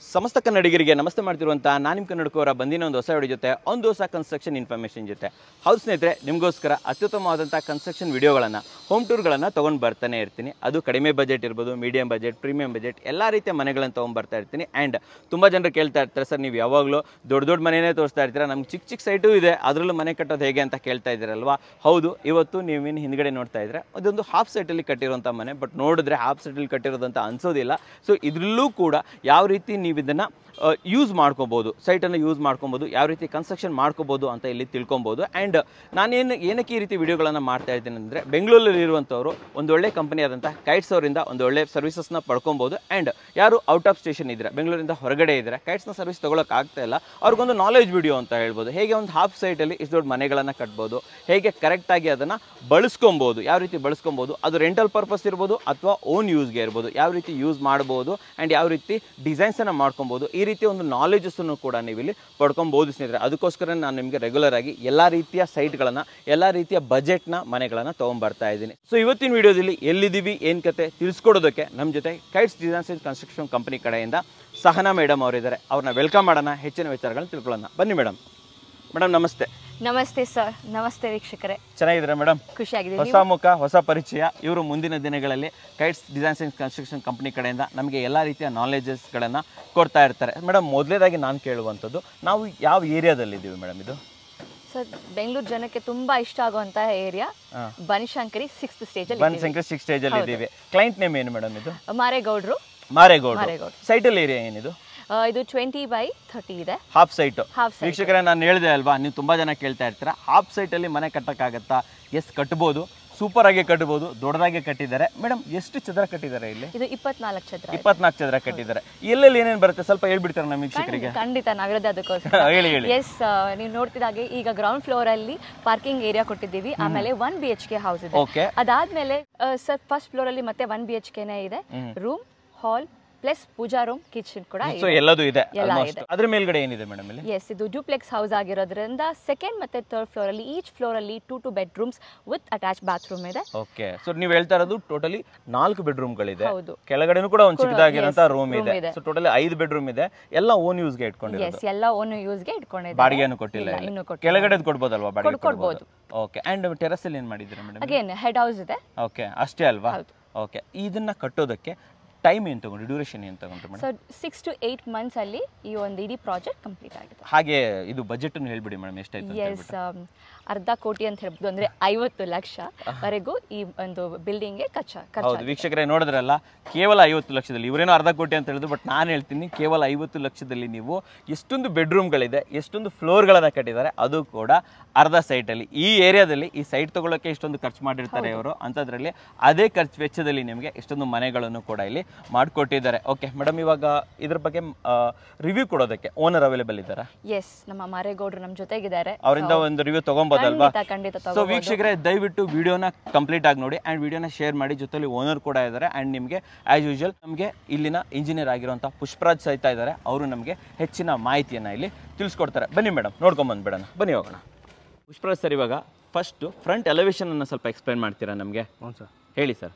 ಸಮಸ್ತ ಕನ್ನಡಿಗರಿಗೆ ನಮಸ್ತೆ ಮಾಡ್ತಿರುವಂಥ ನಾನು ನಿಮ್ಮ ಕನ್ನಡಕವರ ಬಂದಿನ ಒಂದು ಹೊಸ ವಿಡಿಯೋ ಜೊತೆ ಒಂದು ಹೊಸ ಕನ್ಸ್ಟ್ರಕ್ಷನ್ ಇನ್ಫಾರ್ಮೇಷನ್ ಜೊತೆ ಹೌದು ಸ್ನೇಹಿತರೆ ನಿಮಗೋಸ್ಕರ ಅತ್ಯುತ್ತಮವಾದಂಥ ಕನ್ಸ್ಟ್ರಕ್ಷನ್ ವಿಡಿಯೋಗಳನ್ನು ಹೋಮ್ ಟೂರ್ಗಳನ್ನು ತೊಗೊಂಡು ಬರ್ತಾನೆ ಇರ್ತೀನಿ ಅದು ಕಡಿಮೆ ಬಜೆಟ್ ಇರ್ಬೋದು ಮೀಡಿಯಂ ಬಜೆಟ್ ಪ್ರೀಮಿಯಂ ಬಜೆಟ್ ಎಲ್ಲ ರೀತಿಯ ಮನೆಗಳನ್ನು ತೊಗೊಂಡ್ಬರ್ತಾ ಇರ್ತೀನಿ ಆ್ಯಂಡ್ ತುಂಬ ಜನರು ಕೇಳ್ತಾ ಇರ್ತಾರೆ ಸರ್ ನೀವು ಯಾವಾಗಲೂ ದೊಡ್ಡ ದೊಡ್ಡ ಮನೆಯೇ ತೋರಿಸ್ತಾ ಇರ್ತೀರಾ ನಮ್ಗೆ ಚಿಕ್ಕ ಚಿಕ್ಕ ಸೈಟು ಇದೆ ಅದರಲ್ಲೂ ಮನೆ ಕಟ್ಟೋದು ಹೇಗೆ ಅಂತ ಕೇಳ್ತಾ ಇದ್ದೀರಲ್ವಾ ಹೌದು ಇವತ್ತು ನೀವೇನು ಹಿಂದ್ಗಡೆ ನೋಡ್ತಾ ಇದ್ರೆ ಅದೊಂದು ಹಾಫ್ ಸೈಟಲ್ಲಿ ಕಟ್ಟಿರುವಂಥ ಮನೆ ಬಟ್ ನೋಡಿದ್ರೆ ಹಾಫ್ ಸೈಟಲ್ಲಿ ಕಟ್ಟಿರೋದಂತ ಅನ್ಸೋದಿಲ್ಲ ಸೊ ಇದರಲ್ಲೂ ಕೂಡ ಯಾವ ರೀತಿ ನೀವು ಇದನ್ನು ಯೂಸ್ ಮಾಡ್ಕೊಬೋದು ಸೈಟನ್ನು ಯೂಸ್ ಮಾಡ್ಕೊಬೋದು ಯಾವ ರೀತಿ ಕನ್ಸ್ಟ್ರಕ್ಷನ್ ಮಾಡ್ಕೋಬೋದು ಅಂತ ಇಲ್ಲಿ ತಿಳ್ಕೊಬೋದು ಆ್ಯಂಡ್ ನಾನೇನು ಏನಕ್ಕೆ ಈ ರೀತಿ ವಿಡಿಯೋಗಳನ್ನು ಮಾಡ್ತಾ ಇದ್ದೀನಿ ಅಂದರೆ ಬೆಂಗಳೂರಲ್ಲಿ ಇರುವಂಥವ್ರು ಒಂದು ಒಳ್ಳೆ ಕಂಪನಿ ಆದಂಥ ಕೈಟ್ಸ್ ಅವರಿಂದ ಒಂದು ಒಳ್ಳೆ ಸರ್ವಿಸಸ್ನ ಪಡ್ಕೊಬೋದು ಆ್ಯಂಡ್ ಯಾರು ಔಟ್ ಆಫ್ ಸ್ಟೇಷನ್ ಇದ್ದಾರೆ ಬೆಂಗಳೂರಿಂದ ಹೊರಗಡೆ ಇದ್ದಾರೆ ಕೈಟ್ಸ್ನ ಸರ್ವಿಸ್ ತೊಗೊಳಕ್ಕೆ ಆಗ್ತಾ ಇಲ್ಲ ಅವ್ರಿಗೊಂದು ನಾಲೆಜ್ ವಿಡಿಯೋ ಅಂತ ಹೇಳ್ಬೋದು ಹೇಗೆ ಒಂದು ಹಾಫ್ ಸೈಟಲ್ಲಿ ಇಷ್ಟು ದೊಡ್ಡ ಮನೆಗಳನ್ನು ಕಟ್ಬೋದು ಹೇಗೆ ಕರೆಕ್ಟಾಗಿ ಅದನ್ನು ಬಳಸ್ಕೊಬೋದು ಯಾವ ರೀತಿ ಬಳಸ್ಕೊಬೋದು ಅದು ರೆಂಟಲ್ ಪರ್ಪಸ್ ಇರ್ಬೋದು ಅಥವಾ ಓನ್ ಯೂಸ್ಗೆ ಇರ್ಬೋದು ಯಾವ ರೀತಿ ಯೂಸ್ ಮಾಡ್ಬೋದು ಆ್ಯಂಡ್ ಯಾವ ರೀತಿ ಡಿಸೈನ್ಸನ್ನು ಮಾಡ್ಕೊಬೋದು ಈ ರೀತಿ ಒಂದು ನಾಲೆಜಸ್ಸನ್ನು ಕೂಡ ನೀವು ಇಲ್ಲಿ ಪಡ್ಕೊಬೋದು ಸ್ನೇಹಿತರೆ ಅದಕ್ಕೋಸ್ಕರ ನಾನು ನಿಮಗೆ ರೆಗ್ಯುಲರ್ ಆಗಿ ಎಲ್ಲ ರೀತಿಯ ಸೈಟ್ಗಳನ್ನು ಎಲ್ಲ ರೀತಿಯ ಬಜೆಟ್ನ ಮನೆಗಳನ್ನು ತೊಗೊಂಬರ್ತಾ ಇದ್ದೀನಿ ಸೊ ಇವತ್ತಿನ ವಿಡಿಯೋದಲ್ಲಿ ಎಲ್ಲಿದ್ದೀವಿ ಏನು ಕತೆ ತಿಳಿಸ್ಕೊಡೋದಕ್ಕೆ ನಮ್ಮ ಜೊತೆ Kites designs and construction company ಕಡೆಯಿಂದ ಸಹನಾ ಮೇಡಮ್ ಅವರಿದ್ದಾರೆ ಅವ್ರನ್ನ ವೆಲ್ಕಮ್ ಮಾಡೋಣ ಹೆಚ್ಚಿನ ವಿಚಾರಗಳನ್ನ ತಿಳ್ಕೊಳ್ಳೋಣ ಬನ್ನಿ ಮೇಡಮ್ ಮೇಡಮ್ ನಮಸ್ತೆ ನಮಸ್ತೆ ಸರ್ ನಮಸ್ತೆ ವೀಕ್ಷಕರೇ ಚೆನ್ನಾಗಿದ್ದೀರಾ ಮೇಡಮ್ ಖುಷಿಯಾಗಿದೆ ಹೊಸ ಮುಖ ಹೊಸ ಪರಿಚಯ ಇವರು ಮುಂದಿನ ದಿನಗಳಲ್ಲಿ Kites designs and construction company ಕಡೆಯಿಂದ ನಮಗೆ ಎಲ್ಲ ರೀತಿಯ ನಾಲೆಜಸ್ಗಳನ್ನು ಕೊಡ್ತಾ ಇರ್ತಾರೆ ಮೇಡಮ್ ಮೊದಲೇದಾಗಿ ನಾನು ಕೇಳುವಂಥದ್ದು ನಾವು ಯಾವ ಏರಿಯಾದಲ್ಲಿದ್ದೀವಿ ಮೇಡಮ್ ಇದು ಸರ್ ಬೆಂಗಳೂರು ಜನಕ್ಕೆ ತುಂಬಾ ಇಷ್ಟ ಆಗುವಂತಹ ಏರಿಯಾ ಹಾ. ಬನಶಂಕರಿ ಸಿಕ್ಸ್ತ್ ಸ್ಟೇಜ್ ಬನ್ ಸಂಖ್ಯೆ ಸಿಕ್ಸ್ ಸ್ಟೇಜಲ್ಲಿ ಇದ್ದೀವಿ ಕ್ಲೈಂಟ್ ನೇಮ್ ಏನು ಮೇಡಮ್ ಇದು ಮಾರೇಗೌಡ್ರು ಮಾರೇಗೌಡ ಮಾರೇಗೌಡ. ಸೈಟಲ್ ಏರಿಯಾ ಏನಿದು ಆ, ಇದು ಟ್ವೆಂಟಿ ಬೈ ಥರ್ಟಿ ಇದೆ ಹಾಫ್ ಸೈಟು ಹಾಫ್ ಸೈಡ್ ವೀಕ್ಷಕರೇ ನಾನು ಹೇಳಿದೆ ಅಲ್ವಾ ನೀವು ತುಂಬ ಜನ ಕೇಳ್ತಾ ಇರ್ತೀರಾ ಹಾಫ್ ಸೈಟಲ್ಲಿ ಮನೆ ಕಟ್ಟೋಕ್ಕಾಗತ್ತಾ ಎಸ್ ಕಟ್ಬೋದು ಸೂಪರ್ ಆಗಿ ಕಟ್ಬೋದು ದೊಡ್ಡದಾಗಿ ಕಟ್ಟಿದ್ದಾರೆ ಮೇಡಮ್ ಎಷ್ಟು ಚದರ ಕಟ್ಟಿದ್ದಾರೆ ಇಲ್ಲಿ ಇದು ಇಪ್ಪತ್ನಾಲ್ಕು ಚದ್ರ ಇಪ್ಪತ್ನಾಲ್ಕು ಚದರ ಕಟ್ಟಿದ್ದಾರೆ ಎಲ್ಲೆಲ್ಲಿ ಏನೇನು ಬರುತ್ತೆ ಸ್ವಲ್ಪ ಹೇಳ್ಬಿಡ್ತಾರೆ ನಮ್ಮ ವೀಕ್ಷಕರಿಗೆ ಖಂಡಿತ ನಾವಿರೋದು ಅದಕ್ಕೋಸ್ಕರ ಹೇಳಿ ಹೇಳಿ ಎಸ್ ನೀವು ನೋಡ್ತಿದ್ದಾಗೆ ಈಗ ಗ್ರೌಂಡ್ ಫ್ಲೋರ್ ಅಲ್ಲಿ ಪಾರ್ಕಿಂಗ್ ಏರಿಯಾ ಕೊಟ್ಟಿದ್ದೀವಿ ಆಮೇಲೆ one B H K house ಇದೆ ಓಕೆ ಅದಾದ್ಮೇಲೆ ಸರ್ ಫಸ್ಟ್ ಫ್ಲೋರ್ ಅಲ್ಲಿ ಮತ್ತೆ ಒನ್ ಬಿ ಎಚ್ ಕೆನೇ ಇದೆ room hall plus pooja room kitchen ಕೂಡ ಸೊ ಇದೆ ಎಲ್ಲದೂ ಇದೆ ಎಲ್ಲ almost. ಇದೆ. ಅದ್ರ ಮೇಲ್ಗಡೆ ಏನಿದೆ ಮೇಡಮ್ ಇಲ್ಲಿ ಎಸ್ ಇದು ಡ್ಯೂಪ್ಲೆಕ್ಸ್ ಹೌಸ್ ಆಗಿರೋದ್ರಿಂದ ಸೆಕೆಂಡ್ ಮತ್ತೆ ಥರ್ಡ್ ಫ್ಲೋರ್ ಅಲ್ಲಿ ಈಚ್ ಫ್ಲೋರ್ ಅಲ್ಲಿ two two bedrooms with attach bathroom ಇದೆ ಓಕೆ ಸೊ ನೀವು ಹೇಳ್ತಾ ಇರೋದು ಟೋಟಲಿ ನಾಲ್ಕು ಬೆಡ್ರೂಮ್ಗಳಿದೆ ಹೌದು ಕೆಳಗಡೆನೂ ಕೂಡ ಒಂದು ಚಿಕ್ಕದಾಗಿರೋಂಥ yes, ರೂಮ್ room ಇದೆ ಇದೆ. ಸೊ ಟೋಟಲಿ ಐದು ಬೆಡ್ರೂಮ್ ಇದೆ ಎಲ್ಲ ಓನ್ ಯೂಸ್ಗೆ ಇಟ್ಕೊಂಡಿರೋದು ಎಸ್ ಎಲ್ಲ ಓನ್ ಯೂಸ್ಗೆ ಇಟ್ಕೊಂಡಿದ್ದಾರೆ ಬಾಡಿಗೆಯನ್ನು ಕೊಟ್ಟಿಲ್ಲ ಇಲ್ಲ, ಇಲ್ಲಿ. ಇನ್ನೂ ಕೊಟ್ಟಿಲ್ಲ. ಕೆಳಗಡೆದು ಕೊಡ್ಬೋದಲ್ವಾ ಬಾಡಿಗೆ ಕೊಡ್- ಕೊಡ್ಬೋದು. ಓಕೆ ಅಂಡ್ ಟೆರಸ್ ಅಲ್ಲಿ ಏನ್ ಮಾಡಿದ್ದೀರಾ ಮೇಡಮ್ ಅಗೇನ್ ಹೆಡ್ ಹೌಸ್ ಇದೆ ಓಕೆ ಅಷ್ಟೇ ಅಲ್ವಾ ಹೌದು. ಓಕೆ ಇದನ್ನ ಕಟ್ಟೋದಕ್ಕೆ ಟೈಮ್ ಏನು ತಗೊಂಡು ಡ್ಯೂರೇಷನ್ ಏನು ತಗೊಂಡ್ರು madam so six to eight months ಅಲ್ಲಿ ಈ ಒಂದು ಇಡೀ ಪ್ರಾಜೆಕ್ಟ್ ಕಂಪ್ಲೀಟ್ ಆಗಿದೆ ಹಾಗೆ ಇದು ಬಜೆಟ್ ಹೇಳ್ಬಿಡಿ ಮೇಡಮ್ ಎಷ್ಟಾಯ್ತು ಅಂತ ಎಸ್ ಅರ್ಧ ಕೋಟಿ ಅಂತ ಹೇಳ್ಬೋದು ಅಂದ್ರೆ ಐವತ್ತು ಲಕ್ಷ ವರೆಗೂ ಈ ಒಂದು ಬಿಲ್ಡಿಂಗ್ಗೆ ಖರ್ಚು ಹೌದು ಖರ್ಚಾಗಿದೆ ವೀಕ್ಷಕರೇ ನೋಡಿದ್ರಲ್ಲ ಕೇವಲ ಐವತ್ತು ಲಕ್ಷದಲ್ಲಿ ಇವರೇನೋ ಅರ್ಧ ಕೋಟಿ ಅಂತ ಹೇಳಿದ್ರು ಬಟ್ ನಾನು ಹೇಳ್ತೀನಿ ಕೇವಲ ಐವತ್ತು ಲಕ್ಷದಲ್ಲಿ ನೀವು ಎಷ್ಟೊಂದು ಬೆಡ್ರೂಮ್ಗಳಿದೆ ಎಷ್ಟೊಂದು ಫ್ಲೋರ್ಗಳನ್ನು ಕಟ್ಟಿದ್ದಾರೆ ಅದು ಕೂಡ ಅರ್ಧ ಸೈಟಲ್ಲಿ ಈ ಏರಿಯಾದಲ್ಲಿ ಈ ಸೈಟ್ ತಗೊಳ್ಳೋಕೆ ಇಷ್ಟೊಂದು ಖರ್ಚು ಮಾಡಿರ್ತಾರೆ ಇವರು ಅಂಥದ್ರಲ್ಲಿ ಅದೇ ಖರ್ಚು ವೆಚ್ಚದಲ್ಲಿ ನಿಮಗೆ ಇಷ್ಟೊಂದು ಮನೆಗಳನ್ನು ಕೂಡ ಇಲ್ಲಿ ಮಾಡಿಕೊಟ್ಟಿದ್ದಾರೆ ಓಕೆ ಮೇಡಮ್ ಇವಾಗ ಇದ್ರ ಬಗ್ಗೆ ರಿವ್ಯೂ ಕೊಡೋದಕ್ಕೆ ಓನರ್ ಅವೈಲೇಬಲ್ ಇದ್ದಾರಾ ಎಸ್ ನಮ್ಮ ಮಾರೇಗೌಡರು ನಮ್ಮ ಜೊತೆಗಿದ್ದಾರೆ ಅವರಿಂದ ಒಂದು ರಿವ್ಯೂ ತಗೊಬೋದಲ್ವಾ ಖಂಡಿತ ಖಂಡಿತ ಸೊ ತಗೋ ವೀಕ್ಷಕರೇ ದಯವಿಟ್ಟು ವಿಡಿಯೋನ ಕಂಪ್ಲೀಟ್ ಆಗಿ ನೋಡಿ ಆ್ಯಂಡ್ ವಿಡಿಯೋನ ಶೇರ್ ಮಾಡಿ ಜೊತೆಲಿ ಓನರ್ ಕೂಡ ಇದ್ದಾರೆ ಆ್ಯಂಡ್ ನಿಮಗೆ ಆ್ಯಸ್ ಯೂಶುವಲ್ ನಮಗೆ ಇಲ್ಲಿನ ಇಂಜಿನಿಯರ್ ಆಗಿರುವಂಥ ಪುಷ್ಪರಾಜ್ ಸಹಿತ ಇದ್ದಾರೆ ಅವರು ನಮಗೆ ಹೆಚ್ಚಿನ ಮಾಹಿತಿಯನ್ನು ಇಲ್ಲಿ ತಿಳಿಸ್ಕೊಡ್ತಾರೆ ಬನ್ನಿ ಮೇಡಮ್ ನೋಡ್ಕೊಂಬಂದ್ಬಿಡೋಣ ಬನ್ನಿ ಹೋಗೋಣ ಪುಷ್ಪರಾಜ್ ಸರ್ ಇವಾಗ ಫಸ್ಟು ಫ್ರಂಟ್ ಎಲಿವೇಶನನ್ನು ಸ್ವಲ್ಪ ಎಕ್ಸ್ಪ್ಲೈನ್ ಮಾಡ್ತೀರಾ ನಮಗೆ ಹ್ಞೂ ಸರ್ ಹೇಳಿ ಸರ್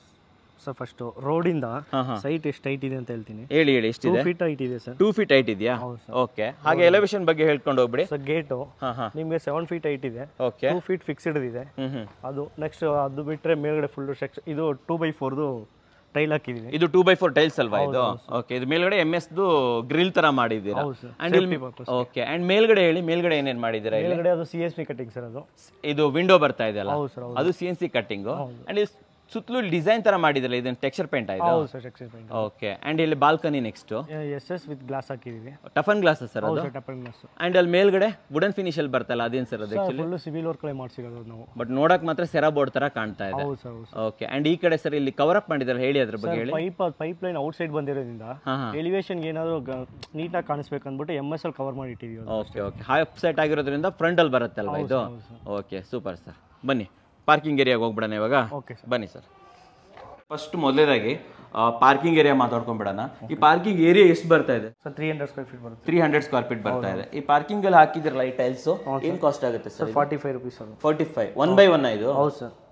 ಸರ್ ಫಸ್ಟು ರೋಡಿಂದ ಹಾಂ ಹಾಂ ಸೈಟ್ ಎಷ್ಟು ಹೈಟ್ ಇದೆ ಅಂತ ಹೇಳ್ತೀನಿ ಹೇಳಿ ಹೇಳಿ ಟೂ ಎಷ್ಟಿದೆ ಫೀಟ್ ಹೈಟ್ ಇದೆ ಸರ್ ಟೂ ಫೀಟ್ ಹೈಟ್ ಇದೆಯಾ ಹೌದು ಸರ್ ಓಕೆ ಹಾಗೆ ಎಲಿವೇಶನ್ ಬಗ್ಗೆ ಹೇಳ್ಕೊಂಡು ಹೋಗ್ಬಿಡಿ ಸರ್ ಗೇಟು ಹಾಂ ಹಾಂ ನಿಮಗೆ ಸೆವೆನ್ ಫೀಟ್ ಹೈಟ್ ಇದೆ ಓಕೆ ಟೂ ಫೀಟ್ ಫಿಕ್ಸ್ಡ್ ಇದೆ ಹ್ಞೂ ಹ್ಞೂ ಅದು ನೆಕ್ಸ್ಟ್ ಅದು ಬಿಟ್ಟರೆ ಮೇಲ್ಗಡೆ ಫುಲ್ ಸೆಕ್ಷನ್ ಇದು ಟೂ ಬೈ ಫೋರ್ದು ಟೈಲ್ ಹಾಕಿದ್ದೀವಿ ಇದು ಟೂ ಬೈ ಫೋರ್ ಟೈಲ್ಸ್ ಅಲ್ವಾ ಇದು ಓಕೆ ಇದು ಮೇಲ್ಗಡೆ ಎಮ್ ಎಸ್ದು ಗ್ರಿಲ್ ತರ ಮಾಡಿದ್ದೀರಾ ಹೌದು ಸರ್ ಅಂಡ್ ಇಲ್ಲಿ ಓಕೆ ಅಂಡ್ ಮೇಲ್ಗಡೆ ಹೇಳಿ ಮೇಲ್ಗಡೆ ಏನೇನ್ ಮಾಡಿದ್ದೀರಾ ಇಲ್ಲಿ ಮೇಲ್ಗಡೆ ಅದು C S P cutting sir ಅದು ಇದು ವಿಂಡೋ ಬರ್ತಾ ಇದೆಯಲ್ಲ ಹೌದು ಸರ್ ಹೌದು ಅದು C N C cutting and ಸುತ್ತಲೂ ಡಿಸೈನ್ ತರ ಮಾಡಿದ್ರಲ್ಲ ಇದನ್ನ ಟೆಕ್ಸ್ಚರ್ ಪೇಂಟ್ ಆಯ್ತು ಹೌದು sir section paint okay and ಇಲ್ಲಿ balcony next yes yes with glass ಹಾಕಿದ್ದೀವಿ ಟಫನ್ ಗ್ಲಾಸ್ ಸರ್ ಅದು ಹೌದು ಸರ್ ಟಪಲ್ ಗ್ಲಾಸ್ ಅಂಡ್ ಅಲ್ಲಿ ಮೇಲ್ಗಡೆ ವುಡನ್ ಫಿನಿಶ್ ಅಲ್ಲಿ ಬರ್ತಲ್ಲ ಅದೇನ್ ಸರ್ ಅದು ಆಕ್ಚುಲಿ ಫುಲ್ಲು ಸಿವಿಲ್ ವರ್ಕ್ಗಳೇ ಮಾಡಿಸಿರೋದು ನಾವು ಬಟ್ ನೋಡಕ್ ಮಾತ್ರ ಸೆರಾ ಬೋರ್ಡ್ ತರ ಕಾಣ್ತಾ ಇದೆ ಹೌದು ಸರ್ ಹೌದು ಓಕೆ ಅಂಡ್ ಈ ಕಡೆ ಸರ್ ಇಲ್ಲಿ ಕವರ್ ಅಪ್ ಮಾಡಿದಾರೆ ಹೇಳಿ ಅದ್ರ ಬಗ್ಗೆ ಹೇಳಿ pipe pipeline outside ಬಂದಿರೋದ್ರಿಂದ ಹಾ ಹಾ ಎಲಿವೇಶನ್ಗೆ ಏನಾದರೂ ನೀಟಾಗಿ ಕಾಣಿಸ್ಬೇಕು ಅಂದ್ಬಿಟ್ಟು ಎಮ್ ಎಸ್ ಅಲ್ಲಿ ಕವರ್ ಮಾಡಿ ಇಟ್ಟಿದ್ದೀವಿ ಅದು. ಓಕೆ ಓಕೆ ಹೈ ಅಪ್ಸೆಟ್ ಆಗಿರೋದ್ರಿಂದ ಫ್ರಂಟ್ ಅಲ್ಲಿ ಬರುತ್ತಲ್ವಾ ಇದು ಹೌದು ಸರ್ ಓಕೆ ಸೂಪರ್ ಸರ್ ಬನ್ನಿ ಪಾರ್ಕಿಂಗ್ ಏರಿಯಾಗೆ ಹೋಗ್ಬಿಡೋಣ ಇವಾಗ ಓಕೆ ಸರ್ ಬನ್ನಿ ಸರ್ ಫಸ್ಟ್ ಮೊದಲೇದಾಗಿ ಪಾರ್ಕಿಂಗ್ ಏರಿಯಾ ಮಾತಾಡ್ಕೊಂಡ್ಬಿಡೋಣ ಈ ಪಾರ್ಕಿಂಗ್ ಏರಿಯಾ ಎಷ್ಟು ಬರ್ತಾ ಇದೆ sir three hundred square feet ಬರುತ್ತೆ ತ್ರೀ ಹಂಡ್ರೆಡ್ ಸ್ಕ್ವೇರ್ ಫೀಟ್ ಬರ್ತಾ ಇದೆ ಈ ಪಾರ್ಕಿಂಗ್ ಅಲ್ಲಿ ಹಾಕಿದಿರಲ್ಲ ಈ ಟೈಲ್ಸ್ ಏನ್ ಕಾಸ್ಟ್ ಆಗುತ್ತೆ ಸರ್ ಫಾರ್ಟಿ ಫೈವ್ ರುಪೀಸ್ ಅದು forty five one by one ಇದು ಹೌದು ಸರ್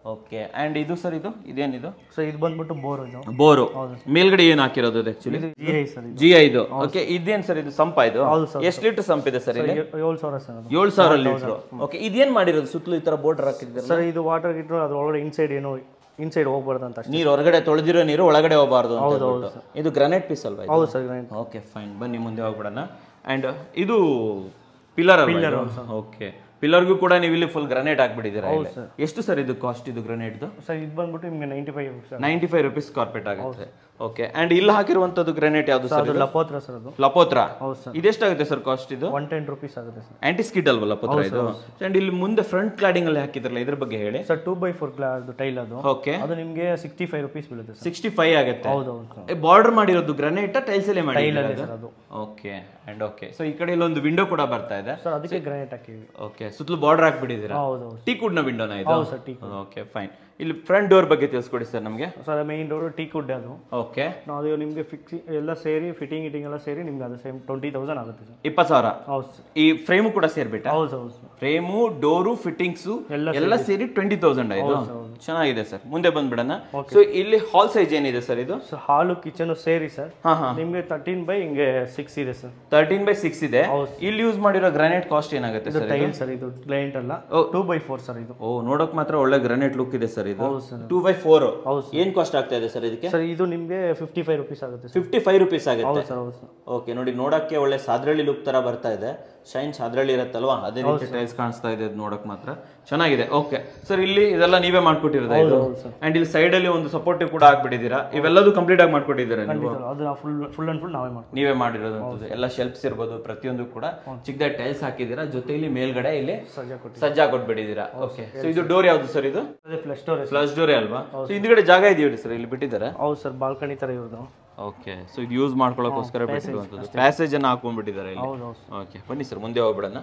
ಓಕೆ ಆ್ಯಂಡ್ ಇದು ಸರ್ ಇದು ಇದೇನಿದು ಸೊ ಇದು ಬಂದ್ಬಿಟ್ಟು ಬೋರ್ ಇದು ಬೋರು ಮೇಲ್ಗಡೆ ಏನು ಹಾಕಿರೋದು ಆ್ಯಕ್ಚುಲಿ ಇದು ಜಿ ಐ ಸರ್ ಇದು ಜಿ ಐದು ಓಕೆ ಇದೇನು ಸರ್ ಇದು ಸಂಪ ಇದು ಹೌದು sir. ಎಷ್ಟು ಲೀಟರ್ ಸಂಪ್ ಇದೆ ಸರ್ ಇಲ್ಲಿ ಏಳು ಸಾವಿರ ಸರ್ ಅದು ಏಳು ಸಾವಿರ ಲೀಟ್ರು ಓಕೆ ಇದೇನು ಮಾಡಿರೋದು ಸುತ್ತಲೂ ಈ ಥರ ಬೋರ್ಡರ್ ಹಾಕಿದ್ದಾರೆ ಸರ್ ಇದು ವಾಟರ್ ಗಿಟ್ರು ಅದ್ರ ಒಳಗಡೆ ಇನ್ಸೈಡ್ ಏನು ಇನ್ಸೈಡ್ ಹೋಗ್ಬಾರ್ದು ಅಂತ ಅಷ್ಟೇ ನೀರು ಹೊರಗಡೆ ತೊಳೆದಿರೋ ನೀರು ಒಳಗಡೆ ಹೋಗಬಾರ್ದು ಅಂತ ಹೇಳ್ಬಿಟ್ಟು. ಇದು ಗ್ರಾನೈಟ್ ಪೀಸ್ ಅಲ್ವಾ ಇದು? ಹೌದು ಸರ್ ಗ್ರೈಂಡ್ ಓಕೆ ಫೈನ್ ಬನ್ನಿ ಮುಂದೆ ಹೋಗ್ಬಿಡೋಣ ಆ್ಯಂಡ್ ಇದು ಪಿಲ್ಲರ್ ಅಲ್ಲ ಓಕೆ ಪಿಲ್ಲರ್ಗೂ ಕೂಡ ನೀವು ಇಲ್ಲಿ ಫುಲ್ ಗ್ರಾನೈಟ್ ಹಾಕ್ಬಿಟ್ಟಿದ್ದೀರಾ ಇಲ್ಲಿ. ಎಷ್ಟು ಸರ್ ಇದು ಕಾಸ್ಟ್ ಇದು ಗ್ರಾನೈಟ್ದು ಸರ್ ಇದು ಬಂದ್ಬಿಟ್ಟು ನಿಮಗೆ ninety five sir ninety five rupees carpet ಆಗುತ್ತೆ ಓಕೆ ಆ್ಯಂಡ್ ಇಲ್ಲಿ ಹಾಕಿರುವಂಥದ್ದು ಗ್ರಾನೈಟ್ ಯಾವುದು ಸರ್ ಅದು ಲಪೋತ್ರ ಸರ್ ಅದು ಲಪೋತ್ರ ಹೌದು ಸರ್ ಇದೆಷ್ಟಾಗುತ್ತೆ ಸರ್ ಕಾಸ್ಟ್ ಇದು ಒನ್ ಟೆನ್ ರುಪೀಸ್ ಆಗುತ್ತೆ ಸರ್ ಆಂಟಿ ಸ್ಕಿಡ್ ಅಲ್ವಾ ಲಪೋತ್ರ ಇದು ಆ್ಯಂಡ್ ಇಲ್ಲಿ ಮುಂದೆ ಫ್ರಂಟ್ ಕ್ಲಾಡಿಂಗ್ ಅಲ್ಲಿ ಹಾಕಿದ್ರಲ್ಲ ಇದ್ರ ಬಗ್ಗೆ ಹೇಳಿ ಸರ್ ಟೂ ಬೈ ಫೋರ್ ಕ್ಲಾ ಅದು ಟೈಲ್ ಅದು ಓಕೆ ಅದು ನಿಮಗೆ ಸಿಕ್ಸ್ಟಿ ಫೈವ್ ರುಪೀಸ್ ಬೀಳುತ್ತೆ ಸರ್ ಸಿಕ್ಸ್ಟಿ ಫೈವ್ ಆಗುತ್ತೆ ಹೌದು ಹೌದು ಸರ್ ಬಾರ್ಡರ್ ಮಾಡಿರೋದು ಗ್ರಾನೈಟ್ ಟೈಲ್ಸ್ ಅಲ್ಲೇ ಮಾಡಿ ಸರ್ ಅದು ಓಕೆ ಅಂಡ್ ಓಕೆ ಸೊ ಈ ಕಡೆ ಇಲ್ಲೊಂದು ವಿಂಡೋ ಕೂಡ ಬರ್ತಾ ಇದೆ ಸರ್ ಅದಕ್ಕೆ ಗ್ರಾನೈಟ್ ಹಾಕಿವಿ ಓಕೆ ಸುತ್ತಲೂ ಬಾರ್ಡರ್ ಹಾಕ್ಬಿಟ್ಟಿದ್ದೀರಾ ಹೌದು ಹೌದು ಟೀ ಕುಡ್ನ ವಿಂಡೋನ ಇದು ಹೌದು ಸರ್ ಟೀ ಓಕೆ ಫೈನ್ ಇಲ್ಲಿ ಫ್ರಂಟ್ ಡೋರ್ ಬಗ್ಗೆ ತಿಳಿಸ್ಕೊಡಿ ಸರ್ ನಮಗೆ sir main door teak wood ಅದು ಓಕೆ ನಾವು ಅದು ನಿಮಗೆ ಫಿಕ್ಸಿ ಎಲ್ಲ ಸೇರಿ ಫಿಟ್ಟಿಂಗ್ ಇಟಿಂಗ್ ಎಲ್ಲ ಸೇರಿ ನಿಮ್ಗೆ ಅದು ಸೇಮ್ ಟ್ವೆಂಟಿ ತೌಸಂಡ್ ಆಗುತ್ತೆ ಸರ್ ಇಪ್ಪತ್ತು ಸಾವಿರ ಹೌದು ಸರ್ ಈ ಫ್ರೇಮು ಕೂಡ ಸೇರ್ಬಿಟ್ಟಾ ಹೌದು ಹೌದು ಸರ್ ಫ್ರೇಮು ಡೋರು ಫಿಟ್ಟಿಂಗ್ಸು ಎಲ್ಲ ಎಲ್ಲ ಸೇರಿ ಟ್ವೆಂಟಿ ತೌಸಂಡ್ ಆಯ್ತು ಚೆನ್ನಾಗಿದೆ ಸರ್ ಮುಂದೆ ಬಂದ್ಬಿಡೋಣ ಸೊ ಇಲ್ಲಿ ಹಾಲ್ ಸೈಜ್ ಏನಿದೆ ಸರ್ ಇದು ಸೊ ಹಾಲು ಕಿಚನ್ ಸೇರಿ ಸರ್ ಹಾ ಹಾ ನಿಮಗೆ ತರ್ಟೀನ್ ಬೈ ಹಿಂಗೆ ಸಿಕ್ಸ್ ಇದೆ ಸರ್ ತರ್ಟೀನ್ ಬೈ ಸಿಕ್ಸ್ ಇದೆ ಇಲ್ಲಿ ಯೂಸ್ ಮಾಡಿರೋ ಗ್ರಾನೈಟ್ ಕಾಸ್ಟ್ ಏನಾಗುತ್ತೆ ಸರ್ ಟೈಲ್ ಸರ್ ಇದು ಕ್ಲೈಂಟ್ ಅಲ್ಲ ಟೂ ಬೈ ಫೋರ್ ಸರ್ ಇದು ಓ ನೋಡಕ್ ಮಾತ್ರ ಒಳ್ಳೆ ಗ್ರಾನೈಟ್ ಲುಕ್ ಇದೆ ಸರ್ ಇದು ಹೌದು ಸರ್ ಟೂ ಬೈ ಫೋರ್ ಹೌದು ಏನ್ ಕಾಸ್ಟ್ ಆಗ್ತಾ ಇದೆ ಸರ್ ಇದಕ್ಕೆ ಸರ್ ಇದು ನಿಮಗೆ ಫಿಫ್ಟಿ ಫೈವ್ ರುಪೀಸ್ ಆಗುತ್ತೆ ಸರ್ ಫಿಫ್ಟಿ ಫೈವ್ ರುಪೀಸ್ ಆಗುತ್ತೆ ಹೌದು ಸರ್ ಹೌದು ಸರ್ ಓಕೆ ನೋಡಿ ನೋಡಕ್ಕೆ ಒಳ್ಳೆ ಸಾದ್ರಳ್ಳಿ ಲುಕ್ ತರ ಬರ್ತಾ ಇದೆ ಶೈನ್ ಸಾದ್ರಳ್ಳಿ ಇರುತ್ತಲ್ವಾ ಅದೇ ರೀತಿ ಟೈಲ್ಸ್ ಕಾಣಿಸ್ತಾ ಇದೆ ಇದು ನೋಡಕ್ ಮಾತ್ರ ಚೆನ್ನಾಗಿದೆ ಓಕೆ ಸರ್ ಇಲ್ಲಿ ಇದೆಲ್ಲ ನೀವೇ ಮಾಡ್ಕೊಟ್ಟಿರೋದಾ ಇದು ಹೌದು ಸರ್ ಅಂಡ್ ಇಲ್ಲಿ ಸೈಡ್ ಅಲ್ಲಿ ಒಂದು ಸಪೋರ್ಟಿವ್ ಕೂಡ ಹಾಕ್ಬಿಟ್ಟಿದ್ದೀರಾ ಇವೆಲ್ಲದೂ ಕಂಪ್ಲೀಟ್ ಆಗಿ ಮಾಡ್ಕೊಟ್ಟಿದ್ದೀರಾ ನೀವು ಅದು ನಾವು ಫುಲ್ ಫುಲ್ ಅಂಡ್ ಫುಲ್ ನಾವೇ ಮಾಡ್ತೀವಿ ನೀವೇ ಮಾಡಿರೋದು ಎಲ್ಲ ಶೆಲ್ಫ್ಸ್ ಇರ್ಬೋದು ಪ್ರತಿಯೊಂದು ಕೂಡ ಚಿಕ್ಕದಾಗಿ ಟೈಲ್ಸ್ ಹಾಕಿದ್ದೀರಾ ಜೊತೆಲಿ ಮೇಲ್ಗಡೆ ಇಲ್ಲಿ ಸಜ್ಜಾ ಕೊಟ್ಟು ಸಜ್ಜಾ ಕೊಟ್ಬಿಟ್ಟಿದ್ದೀರಾ ಓಕೆ ಸೊ ಇದು ಡೋರ್ ಯಾವ್ದು ಸರ್ ಇದು ಅದೇ ಫ್ಲಶ್ ಡೋರ್ ಫ್ಲಶ್ ಡೋರೇ ಅಲ್ವಾ ಸೊ ಹಿಂದ್ಗಡೆ ಜಾಗ ಇದೆಯೋ ಸರ್ ಇಲ್ಲಿ ಬಿಟ್ಟಿದ್ದಾರೆ ಹೌದು ಸರ್ ಬಾಲ್ಕನಿ ಥರ ಇರೋದು ಓಕೆ ಸೊ ಇದು ಯೂಸ್ ಮಾಡ್ಕೊಳ್ಳೋಕೋಸ್ಕರ ಬಿಟ್ಟಿರುವಂಥದ್ದು ಪ್ಯಾಸೇಜ್ ಅನ್ನು ಹಾಕೊಂಡ್ಬಿಟ್ಟಿದ್ದಾರೆ ಇಲ್ಲಿ ಹೌದು ಹೌದು ಓಕೆ ಬನ್ನಿ ಸರ್ ಮುಂದೆ ಹೋಗ್ಬಿಡೋಣ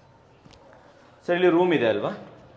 ಸರ್ ಇಲ್ಲಿ ರೂಮ್ ಇದೆ ಅಲ್ವಾ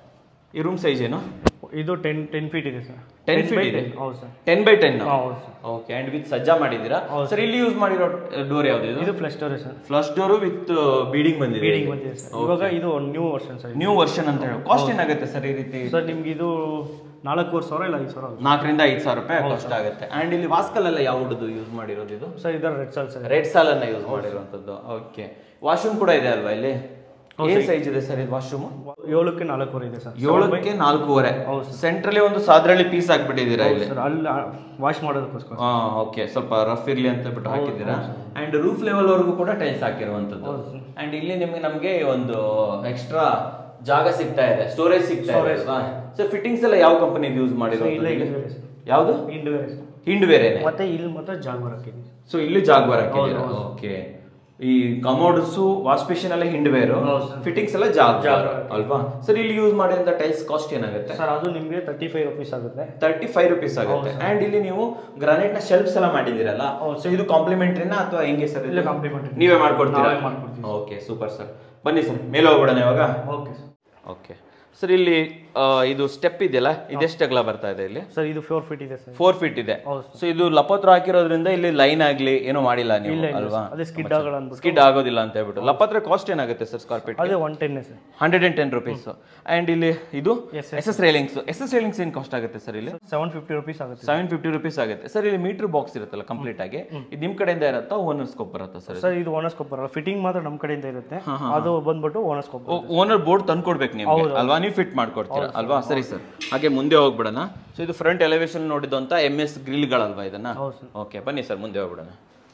ಈ ರೂಮ್ ಸೈಜ್ ಏನು ಇದು ಟೆನ್ ಟೆನ್ ಫೀಟ್ ಇದೆ ಸರ್ ಟೆನ್ ಫೀಟ್ ಇದೆ ಹೌದು ಸರ್ ಟೆನ್ ಬೈ ಟೆನ್ ಹೌದು ಸರ್ ಓಕೆ ಅಂಡ್ ವಿತ್ ಸಜ್ಜಾ ಮಾಡಿದ್ದೀರಾ ಸರ್ ಇಲ್ಲಿ ಯೂಸ್ ಮಾಡಿರೋ ಡೋರ್ ಯಾವ್ದು ಇದು ಇದು flush door sir flush door with beading ಬಂದಿದೆ ಬೀಡಿಂಗ್ ಬಂದಿದೆ ಸರ್ ಇವಾಗ ಇದು new version sir new version ಅಂತ ಹೇಳಿ ಕಾಸ್ಟ್ ಏನಾಗುತ್ತೆ ಸರ್ ಈ ರೀತಿ ಸರ್ ನಿಮ್ಗೆ ಇದು ನಾಲ್ಕೂವರೆ ಸಾವಿರ ಇಲ್ಲ ಐದು ಸಾವಿರ ಆಗುತ್ತೆ ನಾಲ್ಕರಿಂದ ಐದು ಸಾವಿರ ರೂಪಾಯಿ ಕಾಸ್ಟ್ ಆಗುತ್ತೆ ಅಂಡ್ ಇಲ್ಲಿ ವಾಸ್ಕಲ್ ಎಲ್ಲ ಯಾವ್ದು ಯೂಸ್ ಮಾಡಿರೋದು ಇದು ಸರ್ ಇದರ ರೆಡ್ ಸಾಲ್ ಸರ್ ರೆಡ್ ಸಾಲ್ ಅನ್ನ ಯೂಸ್ ಮಾಡಿರುವಂತದ್ದು ಓಕೆ ವಾಶ್ರೂಮ್ ಕೂಡ ಇದೆ ಅಲ್ವಾ ಇಲ್ಲಿ ಏನ್ ಸೈಜ್ ಇದೆ ಸರ್ ಇದು ವಾಶ್ರೂಮ್ ಏಳಕ್ಕೆ ನಾಲ್ಕೂವರೆ ಇದೆ ಸರ್ ಏಳಕ್ಕೆ ನಾಲ್ಕೂವರೆ ಸೆಂಟ್ರಲ್ಲಿ ಒಂದು ಸಾದ್ರಳ್ಳಿ ಪೀಸ್ ಹಾಕ್ಬಿಟ್ಟಿದ್ದೀರಾ ಇಲ್ಲಿ ಸರ್ ಅಲ್ಲಿ ವಾಶ್ ಮಾಡೋದಕ್ಕೋಸ್ಕರ ಹಾ ಓಕೆ ಸ್ವಲ್ಪ ರಫ್ ಇರ್ಲಿ ಅಂತ ಬಿಟ್ಟು ಹಾಕಿದ್ದೀರಾ ಅಂಡ್ ರೂಫ್ ಲೆವೆಲ್ ವರೆಗೂ ಕೂಡ ಟೈಲ್ಸ್ ಹಾಕಿರುವಂತದ್ದು ಅಂಡ್ ಇಲ್ಲಿ ನಿಮ್ಗೆ ನಮ್ಗೆ ಒಂದು ಎಕ್ಸ್ಟ್ರಾ ಜಾಗ ಸಿಗ್ತಾ ಇದೆ ಸ್ಟೋರೇಜ್ ಸಿಗ್ತಾ ಇದೆ ಅಲ್ವಾ ಸೊ ಫಿಟ್ಟಿಂಗ್ಸ್ ಎಲ್ಲ ಯಾವ ಕಂಪನಿ ಯೂಸ್ ಮಾಡಿರೋದು ಇಲ್ಲಿ? ಯಾವುದು ಇಂಡು ಬೇರೆ ಸರ್ ಹಿಂಡ್ ಬೇರೆನೆ ಮತ್ತೆ ಇಲ್ಲಿ ಮಾತ್ರ ಜಾಗ್ವಾರ್ ಹಾಕಿದ್ದೀವಿ ಸೊ ಇಲ್ಲಿ ಜಾಗ್ವಾರ್ ಹಾಕಿದ್ದೀರಾ ಓಕೆ ಈ ಕಮೋಡ್ಸ್ ವಾಶ್ ಬೇಸಿನ್ ಎಲ್ಲ ಹಿಂಡ್ವೇರು ಫಿಟ್ಟಿಂಗ್ಸ್ ಎಲ್ಲ ಜಾಗ್ವಾರ್ ಅಲ್ವಾ ಸರ್ ಇಲ್ಲಿ ಯೂಸ್ ಮಾಡಿದಂತ ಟೈಲ್ಸ್ ಕಾಸ್ಟ್ ಏನಾಗುತ್ತೆ ಸರ್ ಅದು ನಿಮಗೆ ತರ್ಟಿ ಫೈವ್ ರುಪೀಸ್ ಆಗುತ್ತೆ ತರ್ಟಿ ಫೈವ್ ರುಪೀಸ್ ಆಗುತ್ತೆ ಅಂಡ್ ಇಲ್ಲಿ ನೀವು ಗ್ರಾನೈಟ್ ನ ಶೆಲ್ಫ್ಸ್ ಎಲ್ಲ ಮಾಡಿದಿರಲ್ಲ ಸೊ ಇದು ಕಾಂಪ್ಲಿಮೆಂಟ್ರಿನ ಅಥವಾ ಹೆಂಗೆ ಸರ್ ಇಲ್ಲ ಕಾಂಪ್ಲಿಮೆಂಟ್ ನೀವೇ ಮಾಡ್ಕೊಡ್ತೀರಾ ನಾವೇ ಮಾಡ್ಕೊಡ್ತೀವಿ ಓಕೆ ಸೂಪರ್ ಸರ್ ಬನ್ನಿ ಸರ್ ಮೇಲೆ ಹೋಗ್ಬಿಡೋಣ ಇವಾಗ ಓಕೆ ಸರ್ ಓಕೆ ಸರ್ ಇಲ್ಲಿ ಆ, ಇದು ಸ್ಟೆಪ್ ಇದೆಯಲ್ಲ ಇದೆಷ್ಟು ಅಗಲ ಬರ್ತಾ ಇದೆ ಇಲ್ಲಿ ಸರ್ ಇದು ಫೋರ್ ಫೀಟ್ ಇದೆ ಸರ್ ಫೋರ್ ಫೀಟ್ ಇದೆ ಹೌದು ಸೊ ಇದು ಲಪತ್ರ ಹಾಕಿರೋದ್ರಿಂದ ಇಲ್ಲಿ ಲೈನ್ ಆಗ್ಲಿ ಏನೋ ಮಾಡಿಲ್ಲ ನೀವು ಅಲ್ವಾ ಅದೇ ಸ್ಕಿಡ್ ಆಗಲ್ಲ ಅಂದ್ಬಿಟ್ಟು ಸ್ಕಿಡ್ ಆಗೋದಿಲ್ಲ ಅಂತ ಹೇಳ್ಬಿಟ್ಟು ಲಪತ್ರ ಕಾಸ್ಟ್ ಏನಾಗುತ್ತೆ ಸರ್ ಸ್ಕಾರ್ಪಿಟ್ ಅದೇ one ten sir hundred and ten rupees and ಇಲ್ಲಿ ಇದು S S railings S S railings ಏನು ಕಾಸ್ಟ್ ಆಗುತ್ತೆ ಸರ್ ಇಲ್ಲಿ ಸೆವೆನ್ ಫಿಫ್ಟಿ ರುಪೀಸ್ ಆಗುತ್ತೆ ಸೆವೆನ್ ಫಿಫ್ಟಿ ರುಪೀಸ್ ಆಗುತ್ತೆ ಸರ್ ಇಲ್ಲಿ ಮೀಟರ್ ಬಾಕ್ಸ್ ಇರುತ್ತಲ್ಲ ಕಂಪ್ಲೀಟ್ ಆಗಿ ಇದು ನಿಮ್ಮ ಕಡೆಯಿಂದ ಇರುತ್ತಾ ಓನರ್ ಸ್ಕೋಪ್ ಬರುತ್ತಾ ಸರ್ ಸರ್ ಇದು ಓನರ್ ಸ್ಕೋಪ್ ಬರಲ್ಲ ಫಿಟ್ಟಿಂಗ್ ಮಾತ್ರ ನಮ್ಮ ಕಡೆಯಿಂದ ಇರುತ್ತೆ ಅದು ಬಂದ್ಬಿಟ್ಟು ಓನರ್ ಸ್ಕೋಪ್ ಓನರ್ ಬೋರ್ಡ್ ತಂದ್ಕೊಡ್ಬೇಕು ನಿಮ್ಗೆ ಅಲ್ವಾ ನೀವು ಫಿಟ್ ಮಾಡ್ಕೊಡ್ತೀರಾ ಅಲ್ವಾ ಸರಿ ಸರ್ ಹಾಗೆ ಮುಂದೆ ಹೋಗ್ಬಿಡೋಣ ಸೊ ಇದು ಫ್ರಂಟ್ ಎಲಿವೇಶನ್ ನೋಡಿದಂತ ಎಮ್ ಎಸ್ ಗ್ರಿಲ್ಗಳಲ್ವಾ ಇದನ್ನ ಹೌದು ಸರ್ ಓಕೆ ಬನ್ನಿ ಸರ್ ಮುಂದೆ ಹೋಗ್ಬಿಡೋಣ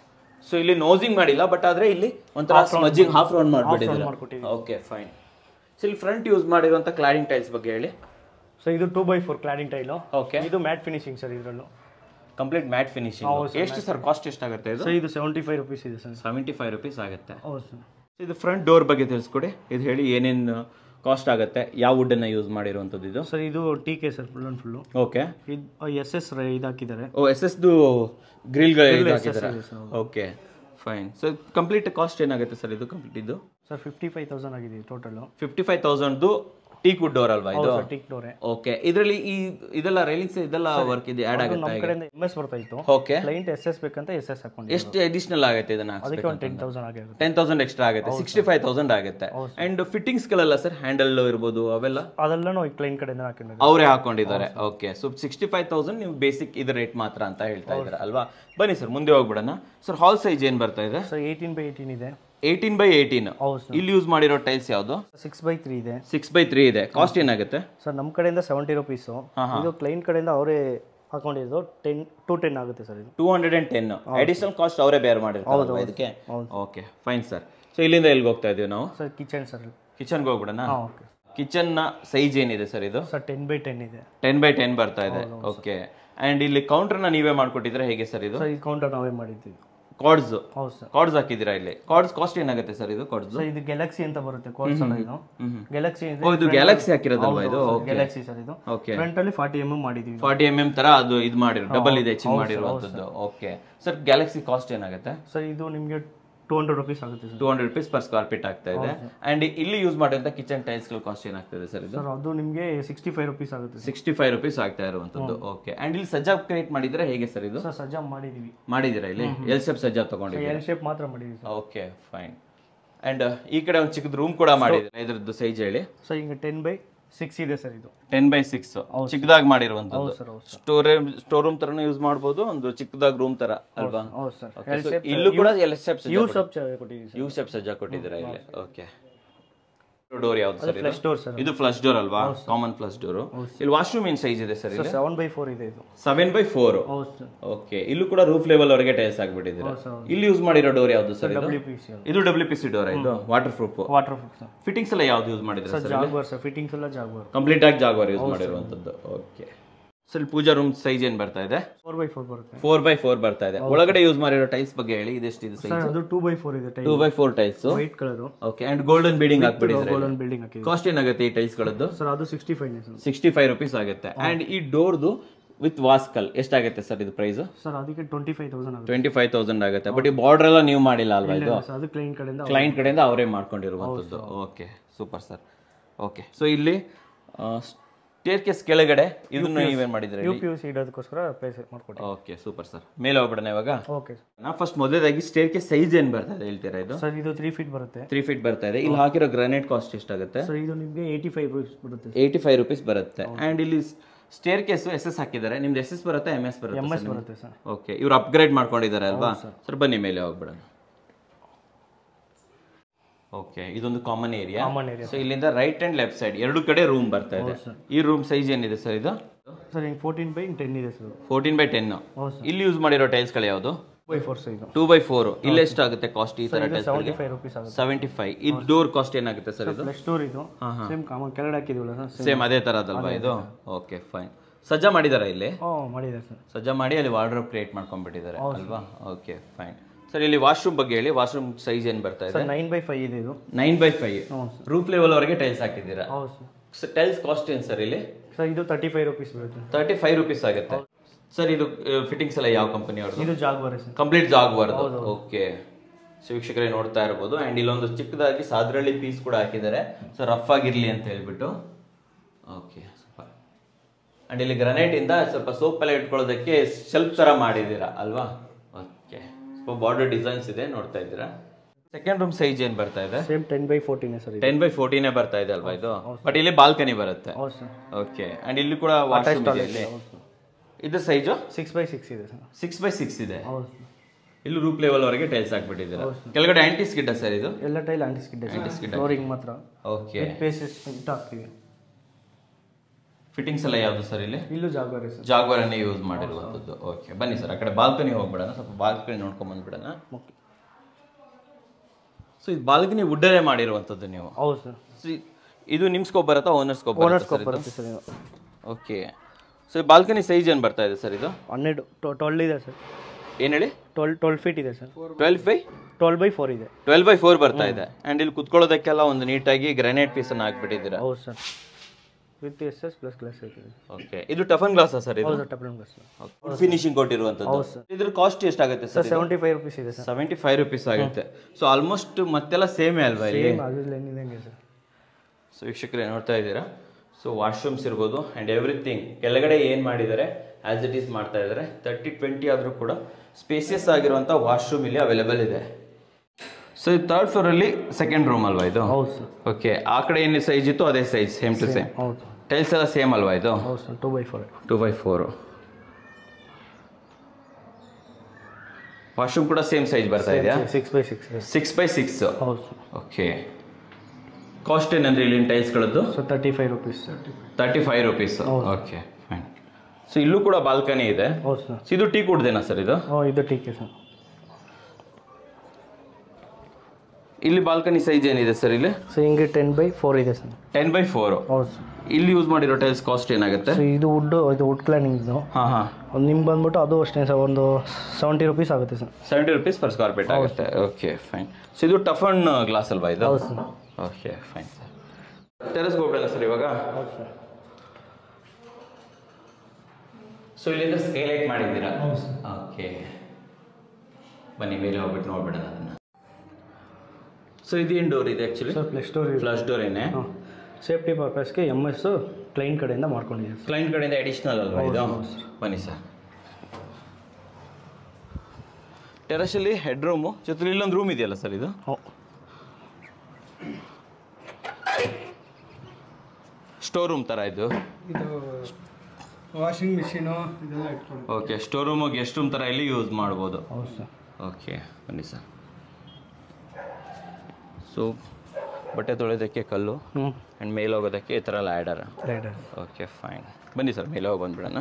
ಸೊ ಇಲ್ಲಿ ನೋಸಿಂಗ್ ಮಾಡಿಲ್ಲ ಬಟ್ ಆದ್ರೆ ಇಲ್ಲಿ ಒಂಥರ ಸ್ಮಜ್ಜಿಂಗ್ ಹಾಫ್ ರೌಂಡ್ ಮಾಡ್ಬಿಟ್ಟಿದ್ದೀರಾ ಮಾಡ್ಕೊಟ್ಟಿದ್ದೀವಿ ಓಕೆ ಫೈನ್ ಸೊ ಇಲ್ಲಿ ಫ್ರಂಟ್ ಯೂಸ್ ಮಾಡಿರುವಂತ ಕ್ಲಾಡಿಂಗ್ ಟೈಲ್ಸ್ ಬಗ್ಗೆ ಹೇಳಿ ಸೊ ಇದು two by four cladding tile okay ಇದು ಮ್ಯಾಟ್ ಫಿನಿಶಿಂಗ್ ಸರ್ ಇದರಲ್ಲೂ ಕಂಪ್ಲೀಟ್ ಮ್ಯಾಟ್ ಫಿನಿಶಿಂಗ್ ಎಷ್ಟು ಸರ್ ಕಾಸ್ಟ್ ಎಷ್ಟಾಗುತ್ತೆ ಇದು ಸೊ ಇದು ಸೆವೆಂಟಿ ಫೈವ್ ರುಪೀಸ್ ಇದೆ ಸರ್ ಸೆವೆಂಟಿ ಫೈವ್ ರುಪೀಸ್ ಆಗುತ್ತೆ ಹೌದು ಸರ್ ಇದು ಫ್ರಂಟ್ ಡೋರ್ ಬಗ್ಗೆ ತಿಳಿಸ್ಕೊಡಿ ಇದು ಹೇಳಿ ಏನೇನು ಕಾಸ್ಟ್ ಆಗುತ್ತೆ ಯಾವ ವುಡ್ಡನ್ನು ಯೂಸ್ ಮಾಡಿರುವಂಥದ್ದು ಇದು ಸರ್ ಇದು T K sir full and full okay ಇದು ಎಸ್ ಎಸ್ ಇದು ಹಾಕಿದ್ದಾರೆ ಓ ಎಸ್ ಎಸ್ದು ಗ್ರಿಲ್ಗಳು ಹಾಕಿದ್ದಾರೆ okay fine so complete cost ಏನಾಗುತ್ತೆ ಸರ್ ಇದು ಕಂಪ್ಲೀಟ್ ಇದು ಸರ್ ಫಿಫ್ಟಿ ಫೈವ್ ತೌಸಂಡ್ ಆಗಿದೆ ಟೋಟಲು ಫಿಫ್ಟಿ ಫೈವ್ ತೌಸಂಡ್ದು ಟೀಕ್ ವುಡ್ ಡೋರ್ ಅಲ್ವಾ ಇದು ಟೀಕ್ ಡೋರೆ ಓಕೆ ಇದರಲ್ಲಿ ಈ ಇದೆಲ್ಲ ರೈಲಿಂಗ್ಸ್ ಇದೆಲ್ಲ ವರ್ಕ್ ಇದೆ ಆಡ್ ನಮ್ಮ ಆಗುತ್ತೆ ಕಡೆಯಿಂದ ಎಮ್ ಎಸ್ ಬರ್ತಾ ಇತ್ತು ಓಕೆ ಕ್ಲೈಂಟ್ ಎಸ್ ಎಸ್ ಬೇಕಂತ ಎಸ್ ಎಸ್ ಹಾಕೊಂಡು ಎಷ್ಟು ಅಡಿಷನಲ್ ಆಗುತ್ತೆ ಇದನ್ನ ಅದಕ್ಕೆ ಒಂದು ಟೆನ್ ತೌಸಂಡ್ ಆಗೇ ಆಗುತ್ತೆ ಟೆನ್ ತೌಸಂಡ್ ಎಕ್ಸ್ಟ್ರಾ ಆಗುತ್ತೆ ಸಿಕ್ಸ್ಟಿ ಫೈವ್ ತೌಸಂಡ್ ಆಗುತ್ತೆ ಅಂಡ್ ಫಿಟ್ಟಿಂಗ್ಸ್ಗಳೆಲ್ಲ ಸರ್ ಹ್ಯಾಂಡಲ್ ಇರ್ಬೋದು ಅವೆಲ್ಲ ಅದೆಲ್ಲನೂ ಕ್ಲೈಂಟ್ ಕಡೆಯಿಂದ ಹಾಕೊಂಡಿದ್ದೀವಿ ಅವರೇ ಹಾಕೊಂಡಿದ್ದಾರೆ okay so sixty five thousand ನೀವು ಬೇಸಿಕ್ ಇದು ರೇಟ್ ಮಾತ್ರ ಅಂತ ಹೇಳ್ತಾ ಇದ್ದಾರೆ ಅಲ್ವಾ ಬನ್ನಿ ಸರ್ ಮುಂದೆ ಹೋಗ್ಬಿಡೋಣ ಸರ್ ಹಾಲ್ ಸೈಜ್ ಏನು ಬರ್ತಾ ಇದೆ ಸರ್ ಏಯ್ಟೀನ್ ಬೈ ಏಯ್ಟೀನ್ ಇದೆ ಏಯ್ಟೀನ್ ಬೈ ಏಯ್ಟೀನ್ ಹೌದು ಸರ್ ಇಲ್ಲಿ ಯೂಸ್ ಮಾಡಿರೋ ಟೈಲ್ಸ್ ಯಾವುದು ಸಿಕ್ಸ್ ಬೈ ತ್ರೀ ಇದೆ ಸಿಕ್ಸ್ ಬೈ ತ್ರೀ ಇದೆ ಕಾಸ್ಟ್ ಏನಾಗುತ್ತೆ ಸರ್ ನಮ್ಮ ಕಡೆಯಿಂದ ಸೆವೆಂಟಿ ರುಪೀಸು ಇದು ಕ್ಲೈಂಟ್ ಕಡೆಯಿಂದ ಅವರೇ ಹಾಕೊಂಡಿದ್ದು ಟೆನ್ ಟು ಟೆನ್ ಆಗುತ್ತೆ ಸರ್ ಇದು two hundred and ten additional cost ಅವರೇ ಬೇರ್ ಮಾಡಿರ್ತಾರೆ ಇದಕ್ಕೆ ಓಕೆ ಫೈನ್ ಸರ್ ಸೊ ಇಲ್ಲಿಂದ ಎಲ್ಲಿಗೆ ಹೋಗ್ತಾ ಇದೀವಿ ನಾವು ಸರ್ ಕಿಚನ್ ಸರ್ ಕಿಚನ್ಗೆ ಹೋಗ್ಬಿಡೋಣ ಹಾಂ ಓಕೆ ಕಿಚನ್ ನ ಸೈಜ್ ಏನಿದೆ ಸರ್ ಇದು ಸರ್ ಟೆನ್ ಬೈ ಟೆನ್ ಇದೆ ಟೆನ್ ಬೈ ಟೆನ್ ಬರ್ತಾ ಇದೆ ಓಕೆ ಅಂಡ್ ಇಲ್ಲಿ ಕೌಂಟರ್ನ ನೀವೇ ಮಾಡ್ಕೊಟ್ಟಿದ್ರೆ ಹೇಗೆ ಸರ್ ಇದು ಸರ್ ಈ ಕೌಂಟರ್ ನಾವೇ ಮಾಡಿದ್ದೀವಿ ಕಾರ್ಡ್ಸ್ ಹೌದು ಸರ್ ಕಾರ್ಡ್ಸ್ ಹಾಕಿದ್ದೀರಾ ಇಲ್ಲಿ ಕಾರ್ಡ್ಸ್ ಕಾಸ್ಟ್ ಏನಾಗುತ್ತೆ ಸರ್ ಇದು ಕಾರ್ಡ್ಸ್ ಸರ್ ಇದು ಗ್ಯಾಲಕ್ಸಿ ಅಂತ ಬರುತ್ತೆ ಕೋರ್ಸ್ ಅಲ್ಲ ಇದು ಗ್ಯಾಲಕ್ಸಿ ಓ ಇದು ಗ್ಯಾಲಕ್ಸಿ ಹಾಕಿರೋದಲ್ವಾ ಇದು ಗ್ಯಾಲಕ್ಸಿ ಸರ್ ಇದು ಓಕೆ ಫ್ರಂಟ್ ಅಲ್ಲಿ ಫಾರ್ಟಿ ಎಮ್ ಎಂ ಮಾಡಿದ್ದೀವಿ ಫಾರ್ಟಿ ಎಮ್ ಎಂ ತರ ಅದು ಇದು ಮಾಡಿರೋ ಡಬಲ್ ಇದೆ ಚಿಂಗ್ ಮಾಡಿರುವಂತದ್ದು ಓಕೆ ಸರ್ ಗ್ಯಾಲಕ್ಸಿ ಕಾಸ್ಟ್ ಏನಾಗುತ್ತೆ ಸರ್ ಇದು ನಿಮಗೆ ಟೂ ಹಂಡ್ರೆಡ್ ರುಪೀಸ್ ಆಗುತ್ತೆ sir two hundred rupees per square feet ಆಗ್ತಾ ಇದೆ ಅಂಡ್ ಇಲ್ಲಿ ಯೂಸ್ ಮಾಡಿದಂತ ಕಿಚನ್ ಟೈಲ್ಸ್ಗಳ ಕಾಸ್ಟ್ ಏನಾಗ್ತದೆ ಸರ್ ಇದು ಸರ್ ಅದು ನಿಮಗೆ ಸಿಕ್ಸ್ಟಿ ಫೈವ್ ರುಪೀಸ್ ಆಗುತ್ತೆ ಸರ್ ಸಿಕ್ಸ್ಟಿ ಫೈವ್ ರುಪೀಸ್ ಆಗ್ತಾ ಇರುವಂತದ್ದು ಓಕೆ ಅಂಡ್ ಇಲ್ಲಿ ಸಜ್ಜಾ ಕ್ರಿಯೇಟ್ ಮಾಡಿದ್ರೆ ಹೇಗೆ ಸರ್ ಇದು ಸರ್ ಸಜ್ಜಾ ಮಾಡಿದ್ದೀವಿ ಮಾಡಿದ್ದೀರಾ ಇಲ್ಲಿ ಎಲ್ ಶೇಪ್ ಸಜ್ಜಾ ತಗೊಂಡಿದ್ದೀರಾ ಎಲ್ ಶೇಪ್ ಮಾತ್ರ ಮಾಡಿದ್ದೀವಿ ಸರ್ ಓಕೆ ಫೈನ್ ಅಂಡ್ ಈ ಕಡೆ ಒಂದು ಚಿಕ್ಕದ ರೂಮ್ ಕೂಡ ಮಾಡಿದ್ರೆ ಇದ್ರದ್ದು ಸೈಜ್ ಹೇಳಿ ಸರ್ ಈಗ ಟೆನ್ ಬೈ ಸಿಕ್ಸ್ ಇದೆ ಸರ್ ಇದು ಟೆನ್ ಬೈ ಸಿಕ್ಸ್ ಚಿಕ್ಕದಾಗಿ ಮಾಡಿರುವಂತದ್ದು ಸರ್ ಹೌದು ಸರ್ ಸ್ಟೋರ್ ಸ್ಟೋರ್ ರೂಮ್ ತರನು ಯೂಸ್ ಮಾಡ್ಬೋದು ಒಂದು ಚಿಕ್ಕದಾಗಿ ರೂಮ್ ತರ ಅಲ್ವಾ ಹೌದು ಸರ್ Okay, so ಇಲ್ಲೂ ಕೂಡ ಎಲ್ ಶೇಪ್ ಯೂ ಸಬ್ ಕೊಟ್ಟಿದ್ದೀವಿ ಸರ್ ಯು ಶೇಪ್ ಸಜ್ಜಾ ಕೊಟ್ಟಿದ್ದೀರಾ ಇಲ್ಲಿ ಓಕೆ ಡೋರ್ ಯಾವ್ದು ಸರ್ ಇದು ಫ್ಲೆಶ್ ಡೋರ್ ಸರ್ ಇದು ಫ್ಲಶ್ ಡೋರ್ ಅಲ್ವಾ ಕಾಮನ್ ಫ್ಲಶ್ ಡೋರ್ ಇಲ್ಲಿ ವಾಶ್ರೂಮ್ ಏನ್ ಸೈಜ್ ಇದೆ ಸರ್ ಇಲ್ಲಿ ಸೆವೆನ್ ಬೈ ಫೋರ್ ಇದೆ ಇದು ಸೆವೆನ್ ಬೈ ಫೋರ್ ಹೌದು ಸರ್ ಓಕೆ ಇಲ್ಲೂ ಕೂಡ ರೂಫ್ ಲೆವೆಲ್ ವರೆಗೆ ಟೈಲ್ಸ್ ಆಗ್ಬಿಟ್ಟಿದ್ದೀರಾ ಇಲ್ಲಿ ಯೂಸ್ ಮಾಡಿರೋ ಡೋರ್ ಯಾವ್ದು ಸರ್ ಇದು ಡಬ್ಲ್ಯೂ ಪಿ ಸಿ ಇದು ಡಬ್ಲ್ಯೂ ಪಿ ಸಿ ಡೋರ್ ಇದು waterproof waterproof sir fittings ಎಲ್ಲ ಯಾವ್ದು ಯೂಸ್ ಮಾಡಿದ್ರೆ ಸರ್ ಜಾಗ್ವರ್ ಸರ್ ಫಿಟ್ಟಿಂಗ್ಸ್ ಎಲ್ಲ ಜಾಗ್ವರ್ ಕಂಪ್ಲೀಟ್ ಆಗಿ ಜಾಗ್ವಾರ್ ಯೂಸ್ ಮಾಡಿರುವಂತದ್ದು ಓಕೆ ಸರ್ ಇಲ್ಲಿ ಪೂಜಾ ರೂಮ್ ಸೈಜ್ ಏನ್ ಬರ್ತಾ ಇದೆ ಫೋರ್ ಬೈ ಫೋರ್ ಬರುತ್ತೆ ಫೋರ್ ಬೈ ಫೋರ್ ಬರ್ತಾ ಇದೆ ಒಳಗಡೆ ಯೂಸ್ ಮಾಡಿರೋ ಟೈಲ್ಸ್ ಬಗ್ಗೆ ಹೇಳಿ ಇದೆಷ್ಟು ಇದು ಸೈಜ್ ಸರ್ ಅದು ಟೂ ಬೈ ಫೋರ್ ಇದೆ time two by four tiles white colour okay and golden beading ಹಾಕ್ಬಿಟ್ಟಿದ್ರೆ ಗೋಲ್ಡನ್ ಬಿಲ್ಡಿಂಗ್ ಹಾಕಿದ್ದೀವಿ ಕಾಸ್ಟ್ ಏನಾಗುತ್ತೆ ಈ ಟೈಲ್ಸ್ ಗಳದ್ದು ಸರ್ ಅದು sixty five sir sixty five rupees ಆಗುತ್ತೆ ಅಂಡ್ ಈ ಡೋರ್ದು ವಿತ್ ವಾಸ್ಕಲ್ ಎಷ್ಟಾಗುತ್ತೆ ಸರ್ ಇದು ಪ್ರೈಸ್ ಸರ್ ಅದಕ್ಕೆ ಟ್ವೆಂಟಿ ಫೈವ್ ತೌಸಂಡ್ ಆಗುತ್ತೆ ಟ್ವೆಂಟಿ ಫೈವ್ ತೌಸಂಡ್ ಆಗುತ್ತೆ ಬಟ್ ಈ ಬಾರ್ಡರ್ ಎಲ್ಲ ನೀವು ಮಾಡಿಲ್ಲ ಅಲ್ವಾ ಇದು ಸರ್ ಅದು ಕ್ಲೈಂಟ್ ಕಡೆಯಿಂದ ಕ್ಲೈಂಟ್ ಕಡೆಯಿಂದ ಅವರೇ ಮಾಡ್ಕೊಂಡಿರುವಂಥದ್ದು okay super sir okay so ಇಲ್ಲಿ ಸ್ಟೇರ್ ಕೇಸ್ ಕೆಳಗಡೆ ಇದನ್ನು ನೀವೇನ್ ಮಾಡಿದ್ರೆ ಯು ಪಿ ಯು ಸಿ ಇಡೋದಕ್ಕೋಸ್ಕರ ಪ್ಲೇಸ್ ಮಾಡ್ಕೊಟ್ಟು ಓಕೆ ಸೂಪರ್ ಸರ್ ಮೇಲೆ ಹೋಗ್ಬಿಡೋಣ ಇವಾಗ ಓಕೆ ನಾ ಫಸ್ಟ್ ಮೊದಲಾಗಿ ಸ್ಟೇರ್ ಕೇಸ್ ಸೈಜ್ ಏನ್ ಬರ್ತಾ ಇದೆ ಹೇಳ್ತೀರಾ ಇದು ಸರ್ ಇದು ತ್ರೀ ಫೀಟ್ ಬರುತ್ತೆ ತ್ರೀ ಫೀಟ್ ಬರ್ತಾ ಇದೆ ಇಲ್ಲಿ ಹಾಕಿರೋ ಗ್ರಾನೈಟ್ ಕಾಸ್ಟ್ ಎಷ್ಟಾಗುತ್ತೆ ಸರ್ ಇದು ನಿಮಗೆ ಏಯ್ಟಿ ಫೈವ್ ರುಪೀಸ್ ಬರುತ್ತೆ ಏಯ್ಟಿ ಫೈವ್ ರುಪೀಸ್ ಬರುತ್ತೆ ಅಂಡ್ ಇಲ್ಲಿ ಸ್ಟೇರ್ ಕೇಸು ಎಸ್ ಎಸ್ ಹಾಕಿದ್ದಾರೆ ನಿಮ್ದು ಎಸ್ ಎಸ್ ಬರುತ್ತೆ ಎಮ್ ಎಸ್ ಎಮ್ ಬರುತ್ತೆ ಎಸ್ ಬರುತ್ತೆ ಸರ್ ಓಕೆ ಇವ್ರು ಅಪ್ಗ್ರೇಡ್ ಮಾಡ್ಕೊಂಡಿದ್ದಾರೆ ಅಲ್ವಾ ಸರ್ ಬನ್ನಿ ಮೇಲೆ ಹೋಗ್ಬಿಡೋಣ ಓಕೆ ಇದೊಂದು common area common area so ಇಲ್ಲಿಂದ ರೈಟ್ ಅಂಡ್ ಲೆಫ್ಟ್ ಸೈಡ್ ಎರಡು ಕಡೆ ರೂಮ್ ಬರ್ತಾ ಇದೆ ಈ ರೂಮ್ ಸೈಜ್ ಏನಿದೆ ಸರ್ ಇದು ಸರ್ ಹಿಂಗೆ ಫೋರ್ಟೀನ್ ಬೈ ಟೆನ್ ಇದೆ ಸರ್ ಫೋರ್ಟೀನ್ ಬೈ ಟೆನ್ ಹೌದು ಸರ್ ಇಲ್ಲಿ ಯೂಸ್ ಮಾಡಿರೋ ಟೈಲ್ಸ್ಗಳು ಯಾವುದು ಬೈ ಫೋರ್ ಸರ್ ಇದು ಟೂ ಬೈ ಫೋರ್ ಇಲ್ಲಿ ಎಷ್ಟಾಗುತ್ತೆ ಕಾಸ್ಟ್ ಈ ತರ ಟೈಲ್ಸ್ ಸೆವೆಂಟಿ ಫೈವ್ ರುಪೀಸ್ ಆಗುತ್ತೆ ಸೆವೆಂಟಿ ಫೈವ್ ಇದು ಡೋರ್ ಕಾಸ್ಟ್ ಏನಾಗುತ್ತೆ ಸರ್ ಇದು ಪ್ಲಸ್ ಸ್ಟೋರ್ ಇದು ಸೇಮ್ ಕಾಮನ್ ಕೆಳಗಡೆ ಹಾಕಿದ್ದೀವಲ್ಲ ಸರ್ ಸೇಮ್ ಅದೇ ತರದಲ್ವಾ ಇದು ಓಕೆ ಫೈನ್ ಸಜ್ಜಾ ಮಾಡಿದಾರ ಇಲ್ಲಿ ಓ ಮಾಡಿದೆ ಸರ್ ಸಜ್ಜಾ ಮಾಡಿ ಅಲ್ಲಿ ವಾರ್ಡ್ರೋಬ್ ಕ್ರಿಯೇಟ್ ಮಾಡ್ಕೊಂಡ್ಬಿಟ್ಟಿದ್ದಾರೆ ಅಲ್ವಾ ಓಕೆ ಫೈನ್ ಸರ್ ಇಲ್ಲಿ ವಾಶ್ರೂಮ್ ಬಗ್ಗೆ ಹೇಳಿ ವಾಶ್ರೂಮ್ ಸೈಜ್ ಏನ್ ಬರ್ತಾ ಇದೆ ಸರ್ ನೈನ್ ಬೈ ಫೈವ್ ಇದೆ ಇದು ನೈನ್ ಬೈ ಫೈವ್ ಹ್ಞೂ ರೂಫ್ ಲೆವೆಲ್ ವರೆಗೆ ಟೈಲ್ಸ್ ಹಾಕಿದ್ದೀರಾ ಹೌದು ಸರ್ ಟೈಲ್ಸ್ ಕಾಸ್ಟ್ ಏನು ಸರ್ ಇಲ್ಲಿ ಸರ್ ಇದು ತರ್ಟಿ ಫೈವ್ ರುಪೀಸ್ ಬರುತ್ತೆ ತರ್ಟಿ ಫೈವ್ ರುಪೀಸ್ ಆಗುತ್ತೆ ಸರ್ ಇದು ಫಿಟ್ಟಿಂಗ್ಸ್ ಎಲ್ಲ ಯಾವ ಕಂಪನಿ ಅವ್ರದ್ದು ಇದು ಜಾಗ್ವರೆ ಸರ್ ಕಂಪ್ಲೀಟ್ ಜಾಗ್ಬಾರ್ದು ಓಕೆ ಸೊ ವೀಕ್ಷಕರೇ ನೋಡ್ತಾ ಇರ್ಬೋದು ಅಂಡ್ ಇಲ್ಲೊಂದು ಚಿಕ್ಕದಾಗಿ ಸಾದ್ರಳ್ಳಿ ಪೀಸ್ ಕೂಡ ಹಾಕಿದ್ದಾರೆ ಸೊ ರಫ್ ಆಗಿರ್ಲಿ ಅಂತ ಹೇಳ್ಬಿಟ್ಟು ಓಕೆ ಸೂಪರ್ ಅಂಡ್ ಇಲ್ಲಿ ಗ್ರನೈಟ್ ಇಂದ ಸ್ವಲ್ಪ ಸೋಪ್ ಎಲ್ಲ ಇಟ್ಕೊಳ್ಳೋದಕ್ಕೆ ಶೆಲ್ಫ್ ತರ ಮಾಡಿದ್ದೀರಾ ಅಲ್ವಾ ಓಕೆ ಸ್ವಲ್ಪ ಬಾರ್ಡರ್ ಡಿಸೈನ್ಸ್ ಇದೆ ನೋಡ್ತಾ ಇದ್ದೀರಾ ಸೆಕೆಂಡ್ ರೂಮ್ ಸೈಜ್ ಏನ್ ಬರ್ತಾ ಇದೆ same ten by fourteen sir ಇದು ಟೆನ್ ಬೈ ಫೋರ್ಟೀನೇ ಬರ್ತಾ ಇದೆ ಅಲ್ವಾ ಇದು ಬಟ್ ಇಲ್ಲಿ ಬಾಲ್ಕನಿ ಬರುತ್ತೆ ಹೌದು ಸರ್ ಓಕೆ ಅಂಡ್ ಇಲ್ಲಿ ಕೂಡ ವಾಶ್ರೂಮ್ ಇದೆ ಇಲ್ಲಿ ಇದು ಸೈಜು ಸಿಕ್ಸ್ ಬೈ ಸಿಕ್ಸ್ ಇದೆ ಸರ್ ಸಿಕ್ಸ್ ಬೈ ಸಿಕ್ಸ್ ಇದೆ ಹೌದು ಇಲ್ಲಿ ರೂಪ್ ಲೆವೆಲ್ ವರೆಗೆ ಟೈಲ್ಸ್ ಹಾಕ್ಬಿಟ್ಟಿದ್ದೀರಾ ಕೆಳಗಡೆ ಆಂಟಿ ಸ್ಕಿಡ್ ಸರ್ ಇದು ಎಲ್ಲ ಟೈಲ್ ಆಂಟಿಸ್ಕಿಡ್ Anti-skid ಫ್ಲೋರಿಂಗ್ ಮಾತ್ರ ಓಕೆ ಪೇಸಸ್ ಇಟ್ಟು ಹಾಕ್ತೀವಿ ಫಿಟ್ಟಿಂಗ್ಸ್ ಎಲ್ಲ ಯಾವುದು ಸರ್ ಇಲ್ಲಿ ಇಲ್ಲೂ ಜಾಗ್ವರೆ ಸರ್ ಜಾಗ್ವಾರನ್ನೇ ಯೂಸ್ ಮಾಡಿರುವಂಥದ್ದು ಓಕೆ ಬನ್ನಿ ಸರ್ ಆ ಕಡೆ ಬಾಲ್ಕನಿ ಹೋಗ್ಬಿಡೋಣ ಸ್ವಲ್ಪ ಬಾಲ್ಕನಿ ನೋಡ್ಕೊಂಡ್ ಬಂದ್ಬಿಡೋಣ ಓಕೆ ಸೊ ಇದು ಬಾಲ್ಕನಿ ವುಡ್ಡಲ್ಲೇ ಮಾಡಿರುವಂಥದ್ದು ನೀವು ಹೌದು ಸರ್ So, ಇದು ನಿಮ್ ಸ್ಕೋಪ್ ಬರುತ್ತಾ ಓನರ್ ಸ್ಕೋಪ್ ಓನರ್ ಸ್ಕೋಪ್ ಬರುತ್ತೆ ಸರ್ ಇದು ಓಕೆ ಸೊ ಬಾಲ್ಕನಿ ಸೈಜ್ ಏನು ಬರ್ತಾ ಇದೆ ಸರ್ ಇದು ಹನ್ನೆರಡು ಟ್ವೆಲ್ ಇದೆ ಸರ್ ಏನು ಹೇಳಿ ಟ್ವೆಲ್ ಟ್ವೆಲ್ ಫೀಟ್ ಇದೆ sir twelve by twelve by four ಇದೆ ಟ್ವೆಲ್ ಬೈ ಫೋರ್ ಬರ್ತಾ ಇದೆ ಆ್ಯಂಡ್ ಇಲ್ಲಿ ಕುತ್ಕೊಳ್ಳೋದಕ್ಕೆಲ್ಲ ಒಂದು ನೀಟಾಗಿ ಗ್ರಾನೈಟ್ ಪೀಸನ್ನು ಹಾಕ್ಬಿಟ್ಟಿದ್ದೀರಾ ಹೌದು sir with S S plus glass ಐತೆ ಓಕೆ ಇದು ಟಫನ್ ಗ್ಲಾಸಾ ಸರ್ ಇದು ಹೌದು ಸರ್ ಟಪಲ್ ಗ್ಲಾಸ್ ಫಿನಿಶಿಂಗ್ ಕೊಟ್ಟಿರುವಂಥದ್ದು ಇದ್ರ ಕಾಸ್ಟ್ ಎಷ್ಟಾಗುತ್ತೆ sir sir seventy five rupees ಇದೆ ಸರ್ ಸೆವೆಂಟಿ ಫೈವ್ ರುಪೀಸ್ ಆಗುತ್ತೆ ಸೊ ಆಲ್ಮೋಸ್ಟ್ ಮತ್ತೆಲ್ಲ ಸೇಮೇ ಅಲ್ವಾ ಇಲ್ಲಿ ಸೇಮ್ ಅದ್ರಲ್ಲಿ ಏನಿದೆ ಹಂಗೆ ಸರ್ ಸೊ ವೀಕ್ಷಕರೇ ನೋಡ್ತಾ ಇದ್ದೀರಾ ಸೊ ವಾಶ್ರೂಮ್ಸ್ ಇರ್ಬೋದು ಆ್ಯಂಡ್ ಎವ್ರಿಥಿಂಗ್ ಕೆಳಗಡೆ ಏನು ಮಾಡಿದ್ದಾರೆ ಆ್ಯಸ್ ಇಟ್ ಈಸ್ ಮಾಡ್ತಾ ಇದ್ದಾರೆ ತರ್ಟಿ ಟ್ವೆಂಟಿ ಆದರೂ ಕೂಡ ಸ್ಪೇಸಿಯಸ್ ಆಗಿರುವಂಥ ವಾಶ್ರೂಮ್ ಇಲ್ಲಿ ಅವೈಲೇಬಲ್ ಇದೆ ಸೊ ಇದು ಥರ್ಡ್ ಫ್ಲೋರಲ್ಲಿ ಸೆಕೆಂಡ್ ರೂಮ್ ಅಲ್ವಾ ಇದು ಹೌದು ಸರ್ ಓಕೆ ಆ ಕಡೆ ಏನು ಸೈಜ್ ಇತ್ತು ಅದೇ ಸೈಜ್ ಸೇಮ್ ಟು ಸೇಮ್ ಹೌದು ಟೈಲ್ಸ್ ಎಲ್ಲ ಸೇಮ್ ಅಲ್ವಾ ಇದು ಹೌದು sir two by four two by four washroom ಕೂಡ ಸೇಮ್ ಸೈಜ್ ಬರ್ತಾ ಇದೆಯಾ six by six six by six ಹೌದು ಸರ್ ಓಕೆ ಕಾಸ್ಟ್ ಏನಂದ್ರೆ ಇಲ್ಲಿನ ಟೈಲ್ಸ್ಗಳದ್ದು so thirty five rupees thirty five rupees okay fine so ಇಲ್ಲೂ ಕೂಡ ಬಾಲ್ಕನಿ ಇದೆ ಹೌದು ಸರ್ ಸೊ ಇದು ಟೀ ಕುಡ್ದೇನಾ ಸರ್ ಇದು ಹ್ಞೂ ಇದು ಟೀಕೆ ಸರ್ ಇಲ್ಲಿ ಬಾಲ್ಕನಿ ಸೈಜ್ ಏನಿದೆ ಸರ್ ಇಲ್ಲಿ ಸೊ ಹಿಂಗೆ ಟೆನ್ ಬೈ ಫೋರ್ ಇದೆ ಸರ್ ಟೆನ್ ಬೈ ಫೋರು ಹೌದು ಸರ್ ಇಲ್ಲಿ ಯೂಸ್ ಮಾಡಿರೋ ಟೈಲ್ಸ್ ಕಾಸ್ಟ್ ಏನಾಗುತ್ತೆ ಸೊ ಇದು ವುಡ್ ಇದು ವುಡ್ ಕ್ಲೈನಿಂಗ್ದು ಹಾಂ ಹಾಂ ಒಂದು ನಿಮ್ಗೆ ಬಂದ್ಬಿಟ್ಟು ಅದು ಅಷ್ಟೇ ಸರ್ ಒಂದು ಸೆವೆಂಟಿ ರುಪೀಸ್ ಆಗುತ್ತೆ sir seventy rupees per square feet ಆಗುತ್ತೆ ಓಕೆ ಫೈನ್ ಸೊ ಇದು ಟಫನ್ ಗ್ಲಾಸ್ ಅಲ್ವಾ ಇದು ಹೌದು sir okay fine sir terrace ಹೋಗ್ಬಿಡಲ್ಲ ಸರ್ ಇವಾಗ ಹೌದು ಸರ್ ಸೊ ಇಲ್ಲಿಂದ ಸ್ಕೈಲೈಟ್ ಮಾಡಿದ್ದೀರಾ ಓಕೆ ಬನ್ನಿ ಮೇಲೆ ಹೋಗ್ಬಿಟ್ಟು ನೋಡ್ಬಿಡೋಣ ಅದನ್ನ ಸೊ ಇದೇನು ಡೋರ್ ಇದೆ actually sir play store flush door ಏನೇ ಹಾಂ ಸೇಫ್ಟಿ ಪರ್ಪಸ್ಗೆ ಎಮ್ ಎಸ್ ಕ್ಲೈಂಟ್ ಕಡೆಯಿಂದ ಮಾಡ್ಕೊಂಡಿದ್ದೀವಿ ಸರ್ ಕ್ಲೈಂಟ್ ಕಡೆಯಿಂದ ಅಡಿಷ್ನಲ್ ಅಲ್ವಾ ಇದು ಬನ್ನಿ ಸರ್ ಟೆರಸಲ್ಲಿ ಹೆಡ್ ರೂಮು ಜೊತೆಲಿ ಇಲ್ಲೊಂದು ರೂಮ್ ಇದೆಯಲ್ಲ ಸರ್ ಇದು ಹ್ಞೂ ಸ್ಟೋರ್ ರೂಮ್ ಥರ ಇದು ಇದು ವಾಷಿಂಗ್ ಮಿಷಿನು ಇದೆಲ್ಲ ಇಟ್ಕೊಂಡು okay store room guest room ಥರ ಇಲ್ಲಿ ಯೂಸ್ ಮಾಡ್ಬೋದು ಹೌದು ಸರ್ ಓಕೆ ಬನ್ನಿ ಸರ್ ಸೊ ಬಟ್ಟೆ ತೊಳೆಯೋದಕ್ಕೆ ಕಲ್ಲು ಹ್ಞೂ ಆ್ಯಂಡ್ ಮೇಲೆ ಹೋಗೋದಕ್ಕೆ ಈ ಥರ ಲ್ಯಾಡರ್ ರೈಟ್ ಓಕೆ ಫೈನ್ ಬನ್ನಿ ಸರ್ ಮೇಲೆ ಹೋಗಿ ಬಂದ್ಬಿಡೋಣ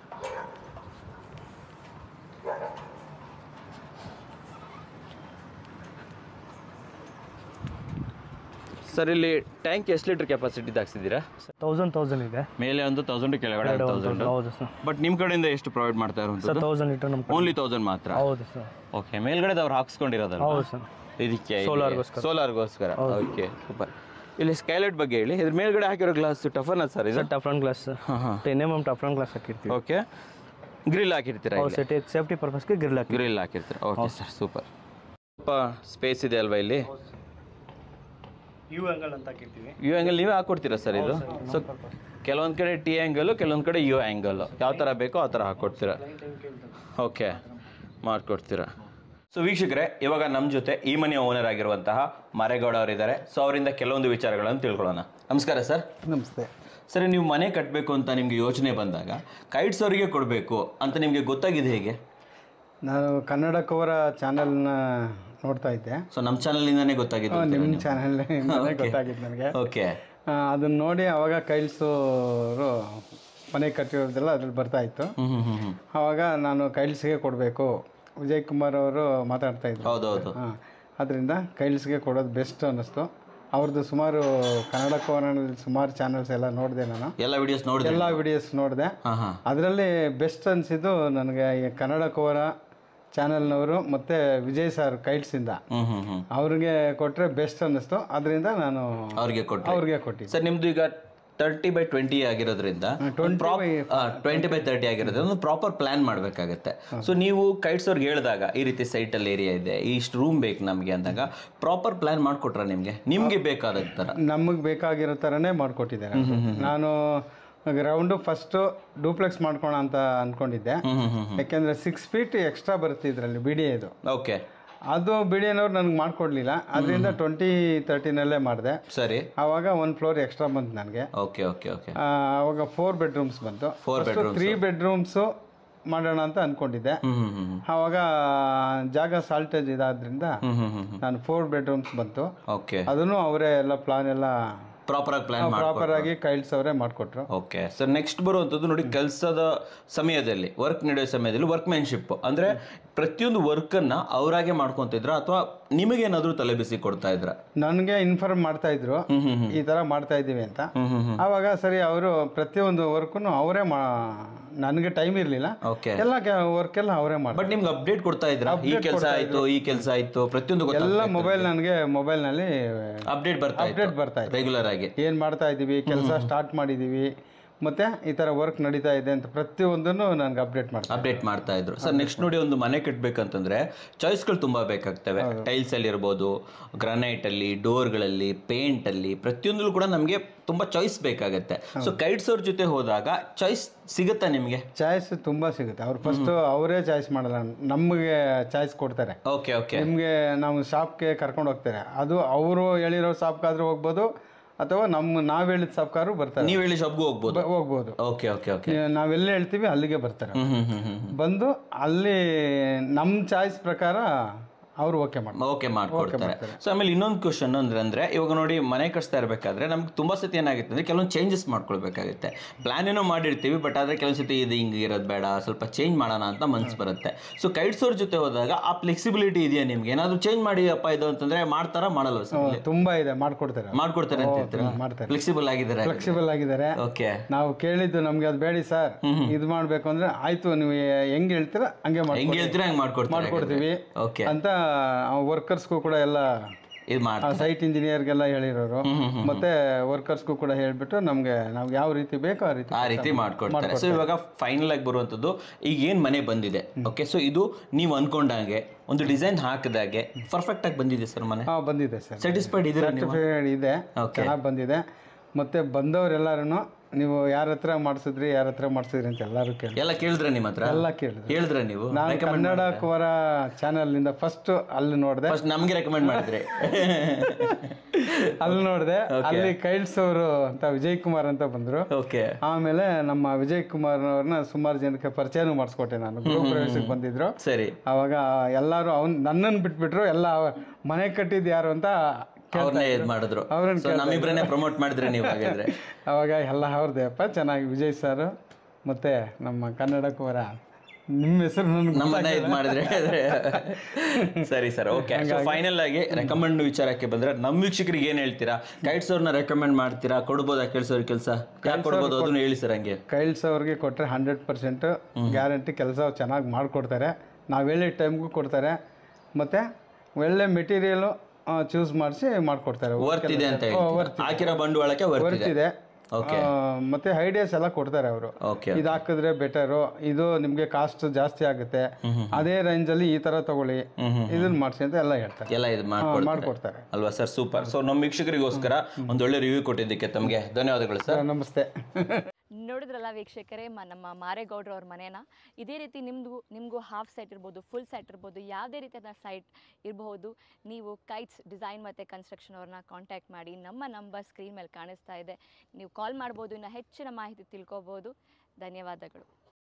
ಸರ್ ಇಲ್ಲಿ ಟ್ಯಾಂಕ್ ಎಷ್ಟು ಲೀಟ್ರ್ ಕೆಪಾಸಿಟಿ ಹಾಕ್ಸಿದ್ದೀರಾ ತೌಸಂಡ್ ತೌಸಂಡ್ ಇದೆ ಮೇಲೆ ಒಂದು ತೌಸಂಡ್ ಕೆಳಗಡೆ ಒಂದು ತೌಸಂಡ್ ಹೌದು ಸರ್ ಬಟ್ ನಿಮ್ಮ ಕಡೆಯಿಂದ ಎಷ್ಟು ಪ್ರೊವೈಡ್ ಮಾಡ್ತಾ ಸರ್ ಇರುವಂಥದ್ದು ತೌಸಂಡ್ ಲೀಟರ್ ನಮ್ಮ ಓನ್ಲಿ ತೌಸಂಡ್ ಮಾತ್ರ ಹೌದು ಸರ್ ಓಕೆ ಮೇಲ್ಗಡೆದವ್ರು ಹಾಕ್ಸ್ಕೊಂಡಿರೋದಲ್ಲ ಹೌದು ಸರ್ ಇದಕ್ಕೆ Solarಗೋಸ್ಕರ. ಸೋಲಾರ್ಗೋಸ್ಕರ ಓಕೆ ಸೂಪರ್ ಇಲ್ಲಿ ಸ್ಕೈಲೈಟ್ ಬಗ್ಗೆ ಹೇಳಿ ಇದ್ರ ಮೇಲ್ಗಡೆ ಹಾಕಿರೋ ಗ್ಲಾಸ್ ಟಫನ್ ಸರ್ ಇದು ಸರ್ ಟಫ್ರನ್ ಗ್ಲಾಸ್ ಹಾಂ ಹಾಂ ಟೆನ್ ಎಮ್ ಎಮ್ ಟಫ್ರನ್ ಗ್ಲಾಸ್ ಹಾಕಿರ್ತೀವಿ ಓಕೆ ಗ್ರಿಲ್ ಹಾಕಿರ್ತೀರಾ ಹೌದು ಇಲ್ಲಿ ಸರ್ ಸೇಫ್ಟಿ ಪರ್ಪಸ್ಗೆ ಗ್ರಿಲ್ ಹಾಕಿ ಗ್ರಿಲ್ ಹಾಕಿರ್ತೀರಾ ಓಕೆ ಸರ್ ಸೂಪರ್ ಸ್ವಲ್ಪ ಸ್ಪೇಸ್ ಇದೆ ಅಲ್ವಾ ಇಲ್ಲಿ ಯು ಆ್ಯಂಗಲ್ ಅಂತ ಹಾಕಿರ್ತೀವಿ ಯು ಆ್ಯಂಗಲ್ ನೀವೇ ಹಾಕ್ಕೊಡ್ತೀರಾ ಸರ್ ಇದು ಸೊ ಕೆಲವೊಂದು ಕಡೆ ಟಿ ಆ್ಯಂಗಲು ಕೆಲವೊಂದು ಕಡೆ ಯು ಆ್ಯಂಗಲ್ ಯಾವ ಥರ ಬೇಕೋ ಆ ಥರ ಹಾಕ್ಕೊಡ್ತೀರಾ ಓಕೆ ಮಾಡಿಕೊಡ್ತೀರಾ ಸೊ ವೀಕ್ಷಕರೇ ಇವಾಗ ನಮ್ಮ ಜೊತೆ ಈ ಮನೆಯ ಓನರ್ ಆಗಿರುವಂತಹ ಮಾರೇಗೌಡ ಅವರಿದ್ದಾರೆ ಸೊ ಅವರಿಂದ ಕೆಲವೊಂದು ವಿಚಾರಗಳನ್ನು ತಿಳ್ಕೊಳ್ಳೋಣ ನಮಸ್ಕಾರ ಸರ್ ನಮಸ್ತೆ ಸರಿ ನೀವು ಮನೆ ಕಟ್ಟಬೇಕು ಅಂತ ನಿಮಗೆ ಯೋಚನೆ ಬಂದಾಗ ಕೈಟ್ಸ್ ಅವರಿಗೆ ಕೊಡಬೇಕು ಅಂತ ನಿಮಗೆ ಗೊತ್ತಾಗಿದೆ ಹೇಗೆ ನಾನು ಕನ್ನಡ ಕವರ ಚಾನೆಲ್ನ ನೋಡ್ತಾ ಇದ್ದೆ ಸೊ ನಮ್ಮ ಚಾನಲ್ನಿಂದನೇ ಗೊತ್ತಾಗಿದೆ ನಿಮ್ಮ ಚಾನೆಲ್ ಗೊತ್ತಾಗಿತ್ತು ನನಗೆ ಓಕೆ ಅದನ್ನ ನೋಡಿ ಅವಾಗ ಕೈಲ್ಸೂರು ಮನೆ ಕಟ್ಟಿರೋದೆಲ್ಲ ಅದ್ರಲ್ಲಿ ಬರ್ತಾ ಇತ್ತು ಹ್ಮ್ ಹ್ಮ್ ಹ್ಮ್ ಹ್ಮ್ ಆವಾಗ ನಾನು ಕೈಲ್ಸ್ಗೆ ಕೊಡಬೇಕು ವಿಜಯ್ ಕುಮಾರ್ ಅವರು ಮಾತಾಡ್ತಾ ಇದ್ರು ಹೌದೌದು ಹಾಂ ಅದರಿಂದ ಕೈಲ್ಸ್ಗೆ ಕೊಡೋದು ಬೆಸ್ಟ್ ಅನ್ನಿಸ್ತು ಅವ್ರದ್ದು ಸುಮಾರು ಕನ್ನಡ ಕವನಲ್ಲಿ ಸುಮಾರು ಚಾನಲ್ಸ್ ಎಲ್ಲ ನೋಡಿದೆ ನಾನು ಎಲ್ಲ ವಿಡಿಯೋಸ್ ನೋಡಿದ್ರೆ ಎಲ್ಲ ವಿಡಿಯೋಸ್ ನೋಡಿದೆ ಹಾಂ ಹಾಂ ಅದರಲ್ಲಿ ಬೆಸ್ಟ್ ಅನಿಸಿದ್ದು ನನಗೆ ಈ ಕನ್ನಡ ಕವರ ಚಾನಲ್ನವರು ಮತ್ತು ವಿಜಯ್ ಸರ್ ಕೈಟ್ಸಿಂದ ಹ್ಮ್ ಹ್ಮ್ ಹ್ಮ್ ಅವ್ರಿಗೆ ಕೊಟ್ಟರೆ ಬೆಸ್ಟ್ ಅನ್ನಿಸ್ತು ಅದರಿಂದ ನಾನು ಅವ್ರಿಗೆ ಕೊಟ್ಟು ಅವ್ರಿಗೆ ಕೊಟ್ಟಿದ್ದೆ ಸರ್ ನಿಮ್ದು ಈಗ ತರ್ಟಿ ಬೈ ಟ್ವೆಂಟಿ ಆಗಿರೋದ್ರಿಂದ ಟ್ವೆಂಟಿ ಬೈ ತರ್ಟಿ ಆಗಿರೋದ್ರಿಂದ ಒಂದು ಪ್ರಾಪರ್ ಪ್ಲಾನ್ ಮಾಡಬೇಕಾಗತ್ತೆ ಸೊ ನೀವು ಕೈಟ್ಸ್ ಅವ್ರಿಗೆ ಹೇಳಿದಾಗ ಈ ರೀತಿ ಸೈಟಲ್ಲಿ ಏರಿಯಾ ಇದೆ ಇಷ್ಟು ರೂಮ್ ಬೇಕು ನಮಗೆ ಅಂದಾಗ ಪ್ರಾಪರ್ ಪ್ಲಾನ್ ಮಾಡಿಕೊಟ್ರ ನಿಮಗೆ ನಿಮಗೆ ಬೇಕಾದ ಥರ ನಮಗೆ ಬೇಕಾಗಿರೋ ಥರನೇ ಮಾಡಿಕೊಟ್ಟಿದ್ದಾರೆ ನಾನು ಗ್ರೌಂಡು ಫಸ್ಟು ಡೂಪ್ಲೆಕ್ಸ್ ಮಾಡ್ಕೋಣ ಅಂತ ಅಂದ್ಕೊಂಡಿದ್ದೆ ಹ್ಮ್ ಹ್ಮ್ ಹ್ಮ್ ಯಾಕೆಂದರೆ ಸಿಕ್ಸ್ ಫೀಟ್ ಎಕ್ಸ್ಟ್ರಾ ಬರುತ್ತೆ ಇದರಲ್ಲಿ ಬಿ ಡಿ ಎದು ಓಕೆ ಅದು ಬಿ ಡಿ ಎನವ್ರು ನನಗೆ ಮಾಡಿಕೊಡ್ಲಿಲ್ಲ ಅದರಿಂದ ಟ್ವೆಂಟಿ ತರ್ಟಿನಲ್ಲೇ ಮಾಡಿದೆ ಸರಿ ಆವಾಗ ಒಂದು ಫ್ಲೋರ್ ಎಕ್ಸ್ಟ್ರಾ ಬಂತು ನನಗೆ ಓಕೆ ಓಕೆ ಓಕೆ ಆವಾಗ ಫೋರ್ ಬೆಡ್ರೂಮ್ಸ್ ಬಂತು Four ತ್ರೀ ಬೆಡ್ರೂಮ್ಸು ಮಾಡೋಣ ಅಂತ ಅಂದ್ಕೊಂಡಿದ್ದೆ ಹ್ಮ್ ಹ್ಮ್ ಹ್ಮ್ ಹ್ಮ್ ಆವಾಗ ಜಾಗ ಸಾಲ್ಟೇಜ್ ಇದಾದ್ರಿಂದ ಹ್ಮ್ ಹ್ಮ್ ಹ್ಮ್ ಹ್ಮ್ ನಾನು ಫೋರ್ ಬೆಡ್ರೂಮ್ಸ್ ಬಂತು ಓಕೆ ಅದನ್ನು ಅವರೇ ಎಲ್ಲ ಪ್ಲಾನ್ ಎಲ್ಲ ಪ್ರಾಪರ್ ಆಗಿ ಪ್ಲಾನ್ ಮಾಡಿ ಪ್ರಾಪರ್ ಆಗಿ ಕೈಲ್ಸ್ ಅವರೇ ಮಾಡಿಕೊಟ್ರು ಓಕೆ ಸರ್ ನೆಕ್ಸ್ಟ್ ಬರುವಂಥದ್ದು ನೋಡಿ ಕೆಲಸದ ಸಮಯದಲ್ಲಿ ವರ್ಕ್ ನಡೆಯೋ ಸಮಯದಲ್ಲಿ ವರ್ಕ್ಮ್ಯಾನ್ಶಿಪ್ ಅಂದರೆ ಪ್ರತಿಯೊಂದು ವರ್ಕನ್ನು ಅವರಾಗೆ ಮಾಡ್ಕೊತಿದ್ರ ಅಥವಾ ನಿಮಗೇನಾದರೂ ತಲೆ ಬಿಸಿ ಕೊಡ್ತಾ ಇದ್ರ ನನಗೆ ಇನ್ಫಾರ್ಮ್ ಮಾಡ್ತಾ ಇದ್ರು ಹ್ಮ್ ಹ್ಮ್ ಹ್ಮ್ ಈ ತರ ಮಾಡ್ತಾ ಇದ್ದೀವಿ ಅಂತ ಹ್ಮ್ ಹ್ಮ್ ಹ್ಮ್ ಆವಾಗ ಸರಿ ಅವರು ಪ್ರತಿಯೊಂದು ವರ್ಕು ಅವರೇ ಮಾ ನನಗೆ ಟೈಮ್ ಇರಲಿಲ್ಲ ಓಕೆ ಎಲ್ಲ ವರ್ಕ್ ಎಲ್ಲ ಅವರೇ ಮಾಡ್ತಾರೆ ಬಟ್ ನಿಮ್ಗೆ ಅಪ್ಡೇಟ್ ಕೊಡ್ತಾ ಇದ್ರ ಈ ಕೆಲಸ ಆಯ್ತು ಈ ಕೆಲಸ ಆಯ್ತು ಪ್ರತಿಯೊಂದು ಎಲ್ಲ ಮೊಬೈಲ್ ನನಗೆ ಮೊಬೈಲ್ನಲ್ಲಿ ಅಪ್ಡೇಟ್ ಬರ್ತಾ ಅಪ್ಡೇಟ್ ಬರ್ತಾ ಇದೆ ರೆಗ್ಯುಲರ್ ಆಗಿ ಏನು ಮಾಡ್ತಾ ಇದ್ದೀವಿ ಕೆಲಸ ಸ್ಟಾರ್ಟ್ ಮಾಡಿದ್ದೀವಿ ಮತ್ತು ಈ ಥರ ವರ್ಕ್ ನಡೀತಾ ಇದೆ ಅಂತ ಪ್ರತಿಯೊಂದನ್ನು ನನಗೆ ಅಪ್ಡೇಟ್ ಮಾಡ್ತಾರೆ ಅಪ್ಡೇಟ್ ಮಾಡ್ತಾ ಇದ್ರು ಸರ್ ನೆಕ್ಸ್ಟ್ ನೋಡಿ ಒಂದು ಮನೆ ಕಟ್ಟಬೇಕಂತಂದ್ರೆ ಚಾಯ್ಸ್ಗಳು ತುಂಬಾ ಬೇಕಾಗ್ತವೆ ಟೈಲ್ಸ್ ಅಲ್ಲಿ ಇರ್ಬೋದು ಗ್ರಾನೈಟ್ ಅಲ್ಲಿ ಡೋರ್ಗಳಲ್ಲಿ ಪೇಂಟ್ ಅಲ್ಲಿ ಪ್ರತಿಯೊಂದಲ್ಲೂ ಕೂಡ ನಮಗೆ ತುಂಬಾ ಚಾಯ್ಸ್ ಬೇಕಾಗತ್ತೆ ಸೊ ಕೈಟ್ಸ್ ಅವ್ರ ಜೊತೆ ಹೋದಾಗ ಚಾಯ್ಸ್ ಸಿಗುತ್ತಾ ನಿಮಗೆ ಚಾಯ್ಸ್ ತುಂಬ ಸಿಗುತ್ತೆ ಅವ್ರು ಫಸ್ಟು ಅವರೇ ಚಾಯ್ಸ್ ಮಾಡಲ್ಲ ನಮಗೆ ಚಾಯ್ಸ್ ಕೊಡ್ತಾರೆ ಓಕೆ ಓಕೆ ನಿಮಗೆ ನಾವು ಶಾಪ್ಗೆ ಕರ್ಕೊಂಡು ಹೋಗ್ತಾರೆ ಅದು ಅವರು ಹೇಳಿರೋ ಶಾಪ್ಗಾದ್ರೂ ಹೋಗ್ಬೋದು ಅಥವಾ ನಮ್ಮ ನಾವು ಹೇಳಿದ ಶಾಪ್ಗಾರು ಬರ್ತಾರೆ ನೀವು ಹೇಳಿ ಶಾಪ್ಗೂ ಹೋಗ್ಬೋದು ಬ- ಹೋಗ್ಬೋದು ಓಕೆ ಓಕೆ ಓಕೆ ನಾವೆಲ್ಲ ಹೇಳ್ತೀವಿ ಅಲ್ಲಿಗೆ ಬರ್ತಾರೆ ಹ್ಮ್ ಹ್ಮ್ ಹ್ಮ್ ಹ್ಮ್ ಬಂದು ಅಲ್ಲಿ ನಮ್ಮ ಚಾಯ್ಸ್ ಪ್ರಕಾರ ಅವರು ಓಕೆ ಮಾಡ್ತಾರೆ ಓಕೆ ಮಾಡ್ಕೊಡ್ತಾರೆ ಸೊ ಆಮೇಲೆ ಇನ್ನೊಂದು ಕ್ವಶನ್ ಅಂದ್ರೆ ಅಂದ್ರೆ ಇವಾಗ ನೋಡಿ ಮನೆ ಕಟ್ಸ್ತಾ ಇರಬೇಕಾದ್ರೆ ನಮ್ಗೆ ತುಂಬಾ ಸತಿ ಏನಾಗುತ್ತೆ ಅಂದ್ರೆ ಕೆಲವೊಂದು ಚೇಂಜಸ್ ಮಾಡ್ಕೊಳ್ಬೇಕಾಗುತ್ತೆ ಪ್ಲಾನ್ ಏನೋ ಮಾಡಿರ್ತೀವಿ ಬಟ್ ಆದ್ರೆ ಕೆಲವೊಂದು ಸತಿ ಇದು ಹಿಂಗೆ ಇರೋದು ಬೇಡ ಸ್ವಲ್ಪ ಚೇಂಜ್ ಮಾಡೋಣ ಅಂತ ಮನ್ಸು ಬರುತ್ತೆ ಸೊ ಕೈಟ್ಸ್ ಅವ್ರ ಜೊತೆ ಹೋದಾಗ ಆ ಫ್ಲೆಕ್ಸಿಬಿಲಿಟಿ ಇದೆಯಾ ನಿಮ್ಗೆ ಏನಾದ್ರು ಚೇಂಜ್ ಮಾಡಿ ಅಪ್ಪ ಇದು ಅಂತಂದ್ರೆ ಮಾಡ್ತಾರಾ ಮಾಡಲ್ವ ಸರ್ ತುಂಬಾ ಇದೆ ಮಾಡ್ಕೊಡ್ತಾರೆ ಮಾಡ್ಕೊಡ್ತಾರೆ ಅಂತ ಹೇಳ್ತೀರಾ ಮಾಡ್ತಾರೆ. ಫ್ಲೆಕ್ಸಿಬಲ್ ಆಗಿದ್ದಾರೆ ಫ್ಲೆಕ್ಸಿಬಲ್ ಆಗಿದ್ದಾರೆ ಓಕೆ ನಾವು ಕೇಳಿದ್ದು ನಮ್ಗೆ ಅದು ಬೇಡಿ ಸರ್ ಇದು ಮಾಡ್ಬೇಕು ಅಂದ್ರೆ ಆಯ್ತು ನೀವು ಹೆಂಗ್ ಹೇಳ್ತೀರಾ ಹಂಗೆ ಹೆಂಗ್ ಮಾಡ್ಕೊಡ್ತೀವಿ ಹೇಳ್ತೀರಾ ಹಂಗೆ ಮಾಡ್ಕೊಡ್ತಾರೆ ಮಾಡ್ಕೊಡ್ತೀವಿ ಓಕೆ ಅಂತ ವರ್ಕರ್ಸ್ಗೂ ಕೂಡ ಎಲ್ಲ ಇದು ಮಾಡಿ ಸೈಟ್ ಇಂಜಿನಿಯರ್ಗೆಲ್ಲ ಹೇಳಿರೋರು ಮತ್ತೆ ವರ್ಕರ್ಸ್ಗೂ ಕೂಡ ಹೇಳ್ಬಿಟ್ಟು ನಮ್ಗೆ ನಾವು ಯಾವ ರೀತಿ ಬೇಕೋ ಆ ರೀತಿ ಆ ರೀತಿ ಮಾಡ್ಕೊಡ್ತಾರೆ ಸೊ ಇವಾಗ ಫೈನಲ್ ಆಗಿ ಬರುವಂಥದ್ದು ಈಗ ಏನು ಮನೆ ಬಂದಿದೆ ಓಕೆ ಸೊ ಇದು ನೀವು ಅನ್ಕೊಂಡಂಗೆ ಒಂದು ಡಿಸೈನ್ ಹಾಕಿದಾಗೆ ಪರ್ಫೆಕ್ಟ್ ಆಗಿ ಬಂದಿದೆ ಸರ್ ಮನೆ ಹಾ ಬಂದಿದೆ ಸರ್ ಸ್ಯಾಟಿಸ್ಫೈಡ್ ಇದೀರಾ ನೀವು ಸರ್ಟಿಫಿಕೇಟ್ ಇದೆ Okay. ಚೆನ್ನಾಗಿ ಬಂದಿದೆ ಮತ್ತೆ ಬಂದವರೆಲ್ಲರೂ ನೀವು ಯಾರ ಹತ್ರ ಮಾಡಿಸಿದ್ರಿ ಯಾರ ಹತ್ರ ಮಾಡಿಸಿದ್ರಿ ಅಂತ ಎಲ್ಲರೂ ಕೇಳಿ ಎಲ್ಲ ಕೇಳಿದ್ರೆ ನಿಮ್ಮ ಹತ್ರ ಎಲ್ಲ ಕೇಳಿದ್ರು ಹೇಳಿದ್ರೆ ನೀವು ನಾನು ಕನ್ನಡ ಕುವರ ಚಾನೆಲ್ ನಿಂದ ಫಸ್ಟ್ ಅಲ್ಲಿ ನೋಡಿದೆ ಫಸ್ಟ್ ನಮಗೆ ರೆಕಮೆಂಡ್ ಮಾಡಿದ್ರಿ ಅಲ್ಲಿ ನೋಡಿದೆ ಅಲ್ಲಿ ಕೈಲ್ಸ್ ಅವರು ಅಂತ ವಿಜಯ್ ಕುಮಾರ್ ಅಂತ ಬಂದ್ರು ಓಕೆ ಆಮೇಲೆ ನಮ್ಮ ವಿಜಯ್ ಕುಮಾರ್ ಅವ್ರನ್ನ ಸುಮಾರು ಜನಕ್ಕೆ ಪರಿಚಯನೂ ಮಾಡಿಸ್ಕೊಟ್ಟೆ ನಾನು ಗೃಹ ಪ್ರವೇಶಕ್ಕೆ ಬಂದಿದ್ರು ಸರಿ ಅವಾಗ ಎಲ್ಲರೂ ಅವ್ನ್ ನನ್ನನ್ನು ಬಿಟ್ಬಿಟ್ರು ಎಲ್ಲ ಅವ- ಮನೆ ಕಟ್ಟಿದ್ ಯಾರು ಅಂತ ಅವ್ರನ್ನೇ ಇದು ಮಾಡಿದ್ರು ಅವ್ರನ್ನ ಸೊ ನಮ್ಮಿಬ್ರನ್ನೇ ಪ್ರಮೋಟ್ ಮಾಡಿದ್ರಿ ನೀವು ಹಾಗಾದ್ರೆ ಅವಾಗ ಎಲ್ಲ ಅವ್ರದ್ದೇಪ್ಪ ಚೆನ್ನಾಗಿ ವಿಜಯ್ ಸರ್ ಮತ್ತೆ ನಮ್ಮ ಕನ್ನಡ ಕುವರ ನಿಮ್ಮ ಹೆಸರು ನನಗೆ ನಮ್ಮನ್ನ ಇದು ಮಾಡಿದ್ರೆ ಸರಿ ಸರ್ ಓಕೆ ಸೊ ಫೈನಲ್ ಆಗಿ ರೆಕಮೆಂಡ್ ವಿಚಾರಕ್ಕೆ ಬಂದ್ರೆ ನಮ್ಮ ವೀಕ್ಷಕರಿಗೆ ಏನ್ ಹೇಳ್ತೀರಾ ಗೈಡ್ಸ್ ಅವ್ರನ್ನ ರೆಕಮೆಂಡ್ ಮಾಡ್ತೀರಾ ಕೊಡ್ಬೋದಾ ಕೆಲ್ಸವ್ರ ಕೆಲಸ ಯಾಕೆ ಕೊಡ್ಬೋದು ಅದನ್ನು ಹೇಳಿ ಸರ್ ಹಂಗೆ ಕೈಲ್ಸ್ ಅವ್ರಿಗೆ ಕೊಟ್ಟರೆ ಹಂಡ್ರೆಡ್ ಪರ್ಸೆಂಟ್ ಗ್ಯಾರಂಟಿ ಕೆಲಸ ಚೆನ್ನಾಗಿ ಮಾಡಿಕೊಡ್ತಾರೆ ನಾವು ಹೇಳಿದ ಟೈಮ್ಗೂ ಕೊಡ್ತಾರೆ ಮತ್ತು ಒಳ್ಳೆ ಮೆಟೀರಿಯಲು ಚೂಸ್ ಮಾಡಿಸಿ ಮಾಡಿಕೊಡ್ತಾರೆ ವರ್ತ್ ಇದೆ ಅಂತ ಹೇಳಿ ಹಾಕಿರೋ ಬಂಡವಾಳಕ್ಕೆ ವರ್ತ್ ಇದೆ ಇದೆ ಓಕೆ ಆ, ಮತ್ತೆ ಐಡಿಯಾಸ್ ಎಲ್ಲ ಕೊಡ್ತಾರೆ ಅವರು ಓಕೆ ಇದು ಹಾಕಿದ್ರೆ ಬೆಟರು ಇದು ನಿಮಗೆ ಕಾಸ್ಟ್ ಜಾಸ್ತಿ ಆಗುತ್ತೆ ಅದೇ ರೇಂಜಲ್ಲಿ ಈ ಥರ ತಗೊಳ್ಳಿ ಇದನ್ನ ಮಾಡಿಸಿ ಅಂತ ಎಲ್ಲ ಹೇಳ್ತಾರೆ ಎಲ್ಲ ಇದು ಮಾಡ್ಕೊಡ್ತಾರೆ ಮಾಡಿಕೊಡ್ತಾರೆ ಅಲ್ವಾ ಸರ್ ಸೂಪರ್ ಸೊ ನಮ್ಮ ವೀಕ್ಷಕರಿಗೋಸ್ಕರ ಒಂದು ಒಳ್ಳೆ ರಿವ್ಯೂ ಕೊಟ್ಟಿದ್ದಕ್ಕೆ ತಮಗೆ ಧನ್ಯವಾದಗಳು ಸರ್ ನಮಸ್ತೆ ನೋಡಿದ್ರಲ್ಲ ವೀಕ್ಷಕರೇ ಮ ನಮ್ಮ ಮಾರೇಗೌಡ್ರ ಅವ್ರ ಮನೇನ ಇದೇ ರೀತಿ ನಿಮ್ಮದು ನಿಮಗೂ ಹಾಫ್ ಸೈಟ್ ಇರ್ಬೋದು ಫುಲ್ ಸೈಟ್ ಇರ್ಬೋದು ಯಾವುದೇ ರೀತಿಯಾದ ಸೈಟ್ ಇರಬಹುದು ನೀವು ಕೈಟ್ಸ್ ಡಿಸೈನ್ ಮತ್ತು ಕನ್ಸ್ಟ್ರಕ್ಷನ್ ಅವ್ರನ್ನ ಕಾಂಟ್ಯಾಕ್ಟ್ ಮಾಡಿ ನಮ್ಮ ನಂಬರ್ ಸ್ಕ್ರೀನ್ ಮೇಲೆ ಕಾಣಿಸ್ತಾ ಇದೆ ನೀವು ಕಾಲ್ ಮಾಡ್ಬೋದು ಇನ್ನು ಹೆಚ್ಚಿನ ಮಾಹಿತಿ ತಿಳ್ಕೊಬೋದು ಧನ್ಯವಾದಗಳು